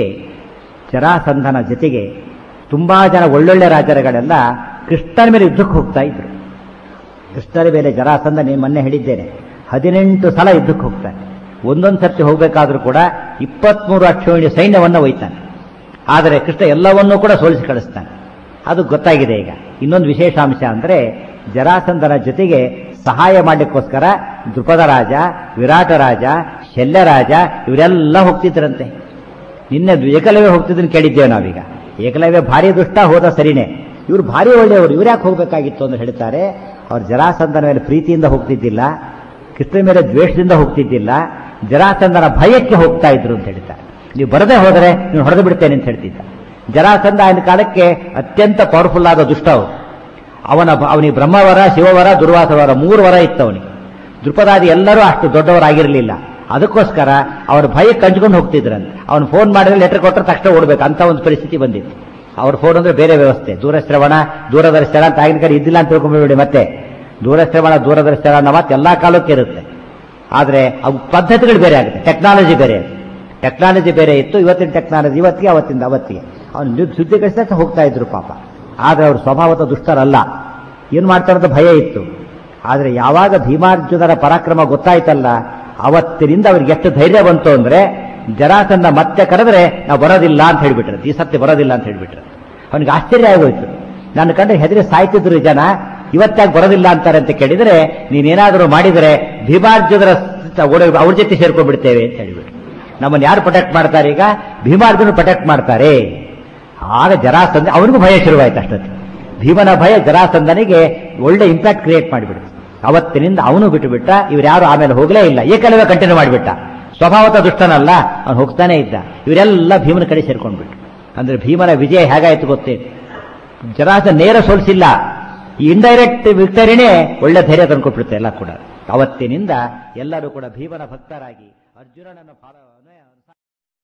ಜರಾಸಂಧನ ಜೊತೆಗೆ ತುಂಬಾ ಜನ ಒಳ್ಳೊಳ್ಳೆ ರಾಜರುಗಳೆಲ್ಲ ಕೃಷ್ಣನ ಮೇಲೆ ಯುದ್ಧಕ್ಕೆ ಹೋಗ್ತಾ ಇದ್ರು ಕೃಷ್ಣನ ಮೇಲೆ ಜರಾಸಂಧ ನೀನು ಮೊನ್ನೆ ಹೇಳಿದ್ದೇನೆ ಹದಿನೆಂಟು ಸಲ ಯುದ್ಧಕ್ಕೆ ಹೋಗ್ತಾನೆ ಒಂದೊಂದು ಸರ್ತಿ ಹೋಗಬೇಕಾದ್ರೂ ಕೂಡ ಇಪ್ಪತ್ಮೂರು ಅಕ್ಷೋಹಿಣಿ ಸೈನ್ಯವನ್ನ ಒಯ್ತಾನೆ ಆದರೆ ಕೃಷ್ಣ ಎಲ್ಲವನ್ನೂ ಕೂಡ ಸೋಲಿಸಿ ಕಳಿಸ್ತಾನೆ ಅದು ಗೊತ್ತಾಗಿದೆ ಈಗ ಇನ್ನೊಂದು ವಿಶೇಷಾಂಶ ಅಂದ್ರೆ ಜರಾಸಂಧನ ಜೊತೆಗೆ ಸಹಾಯ ಮಾಡಲಿಕ್ಕೋಸ್ಕರ ದೃಪದ ರಾಜ ವಿರಾಟ ರಾಜ ಶಲ್ಯ ರಾಜ ಇವರೆಲ್ಲ ಹೋಗ್ತಿದ್ರಂತೆ ನಿನ್ನೆ ಏಕಲವ್ಯ ಹೋಗ್ತಿದ್ದನ್ನು ಕೇಳಿದ್ದೇವೆ ನಾವೀಗ ಏಕಲವ್ಯ ಭಾರಿ ದುಷ್ಟ ಹೋದ ಸರಿನೇ ಇವ್ರು ಭಾರಿ ಒಳ್ಳೆಯವರು ಇವ್ರು ಯಾಕೆ ಹೋಗ್ಬೇಕಾಗಿತ್ತು ಅಂತ ಹೇಳ್ತಾರೆ ಅವ್ರು ಜರಾಸಂಧನ ಮೇಲೆ ಪ್ರೀತಿಯಿಂದ ಹೋಗ್ತಿದ್ದಿಲ್ಲ ಕೃಷ್ಣ ಮೇಲೆ ದ್ವೇಷದಿಂದ ಹೋಗ್ತಿದ್ದಿಲ್ಲ ಜರಾಸಂಧನ ಭಯಕ್ಕೆ ಹೋಗ್ತಾ ಇದ್ರು ಅಂತ ಹೇಳ್ತಾರೆ ನೀವು ಬರದೇ ಹೋದರೆ ನೀವು ಹೊಡೆದು ಬಿಡ್ತೇನೆ ಅಂತ ಹೇಳ್ತಿದ್ದ ಜರಾಸಂಧ ಆಗಿನ ಕಾಲಕ್ಕೆ ಅತ್ಯಂತ ಪವರ್ಫುಲ್ ಆದ ದುಷ್ಟ ಅವರು ಅವನ ಅವನಿಗೆ ಬ್ರಹ್ಮವರ ಶಿವವರ ದುರ್ವಾಸವರ ಮೂರು ವರ ಇತ್ತು ಅವನಿಗೆ ದೃಪದಾದಿ ಎಲ್ಲರೂ ಅಷ್ಟು ದೊಡ್ಡವರಾಗಿರಲಿಲ್ಲ ಅದಕ್ಕೋಸ್ಕರ ಅವ್ರ ಭಯ ಕಂಚ್ಕೊಂಡು ಹೋಗ್ತಿದ್ರಂತೆ ಅವನು ಫೋನ್ ಮಾಡಿದ್ರೆ ಲೆಟರ್ ಕೊಟ್ಟರೆ ತಕ್ಷಣ ಓಡಬೇಕು ಅಂತ ಒಂದು ಪರಿಸ್ಥಿತಿ ಬಂದಿತ್ತು ಅವ್ರ ಫೋನ್ ಅಂದ್ರೆ ಬೇರೆ ವ್ಯವಸ್ಥೆ ದೂರಶ್ರವಣ ದೂರದರ್ಶನ ಅಂತ ಆಗಿನ ಕಡೆ ಇದ್ದಿಲ್ಲ ಅಂತ ತಿಳ್ಕೊಂಡ್ಬಿಡಿ ಮತ್ತೆ ದೂರಶ್ರವಣ ದೂರದರ್ಶನ ಅನ್ನೋ ಮಾತು ಎಲ್ಲಾ ಕಾಲಕ್ಕೂ ಇರುತ್ತೆ ಆದರೆ ಅವು ಪದ್ಧತಿಗಳು ಬೇರೆ ಆಗುತ್ತೆ ಟೆಕ್ನಾಲಜಿ ಬೇರೆ ಟೆಕ್ನಾಲಜಿ ಬೇರೆ ಇತ್ತು ಇವತ್ತಿನ ಟೆಕ್ನಾಲಜಿ ಇವತ್ತಿಗೆ ಅವತ್ತಿಂದ ಅವತ್ತಿಗೆ ಅವನು ಸುದ್ದಿ ಕಳಿಸಿದ ಹೋಗ್ತಾ ಇದ್ರು ಪಾಪ ಆದರೆ ಅವರು ಸ್ವಭಾವದ ದುಷ್ಟರಲ್ಲ ಏನು ಮಾಡ್ತಾರಂತ ಭಯ ಇತ್ತು ಆದರೆ ಯಾವಾಗ ಭೀಮಾರ್ಜುನರ ಪರಾಕ್ರಮ ಗೊತ್ತಾಯ್ತಲ್ಲ ಅವತ್ತಿನಿಂದ ಅವ್ರಿಗೆ ಎಷ್ಟು ಧೈರ್ಯ ಬಂತು ಅಂದ್ರೆ ಜರಾಸಂಧ ಮತ್ತೆ ಕರೆದ್ರೆ ನಾವು ಬರೋದಿಲ್ಲ ಅಂತ ಹೇಳ್ಬಿಟ್ರೆ ಈ ಸತ್ಯ ಬರೋದಿಲ್ಲ ಅಂತ ಹೇಳ್ಬಿಟ್ರೆ ಅವನಿಗೆ ಆಶ್ಚರ್ಯ ಆಗೋಯ್ತು ನನ್ನ ಕಂಡ್ರೆ ಹೆದರಿ ಸಾಯ್ತಿದ್ರು ಜನ ಇವತ್ತಾಗ ಬರೋದಿಲ್ಲ ಅಂತಾರೆ ಅಂತ ಕೇಳಿದ್ರೆ ನೀನೇನಾದರೂ ಮಾಡಿದರೆ ಭೀಮಾರ್ಜುನರ ಅವ್ರ ಜೊತೆ ಸೇರ್ಕೊಂಡ್ಬಿಡ್ತೇವೆ ಅಂತ ಹೇಳಿಬಿಟ್ರು ನಮ್ಮನ್ನು ಯಾರು ಪ್ರೊಟೆಕ್ಟ್ ಮಾಡ್ತಾರೆ ಈಗ ಭೀಮಾರ್ಜುನ ಪ್ರೊಟೆಕ್ಟ್ ಮಾಡ್ತಾರೆ ಆಗ ಜರಾಸಂಧ ಅವನಿಗೂ ಭಯ ಶುರುವಾಯ್ತು ಅಷ್ಟೊತ್ತು ಭೀಮನ ಭಯ ಜರಾಸಂಧನಿಗೆ ಒಳ್ಳೆ ಇಂಪ್ಯಾಕ್ಟ್ ಕ್ರಿಯೇಟ್ ಮಾಡಿಬಿಡ್ತು ಅವತ್ತಿನಿಂದ ಅವನು ಬಿಟ್ಟು ಬಿಟ್ಟ ಇವ್ರು ಆಮೇಲೆ ಹೋಗಲೇ ಇಲ್ಲ ಏಕಲವೇ ಕಂಟಿನ್ಯೂ ಮಾಡಿಬಿಟ್ಟ ಸ್ವಭಾವತ ದುಷ್ಟನಲ್ಲ ಅವನು ಹೋಗ್ತಾನೆ ಇದ್ದ ಇವರೆಲ್ಲ ಭೀಮನ ಕಡೆ ಸೇರ್ಕೊಂಡ್ಬಿಟ್ಟು ಅಂದ್ರೆ ಭೀಮನ ವಿಜಯ ಹೇಗಾಯ್ತು ಗೊತ್ತೇ ಜರಾಸ ನೇರ ಸೋಲಿಸಿಲ್ಲ ಈ ಇಂಡೈರೆಕ್ಟ್ ವಿಕ್ಟರಿನೇ ಒಳ್ಳೆ ಧೈರ್ಯ ತಂದ್ಕೊಟ್ಬಿಡುತ್ತೆ ಎಲ್ಲ ಕೂಡ ಅವತ್ತಿನಿಂದ ಎಲ್ಲರೂ ಕೂಡ ಭೀಮನ ಭಕ್ತರಾಗಿ ಅರ್ಜುನನನ್ನು ಫಾಲೋ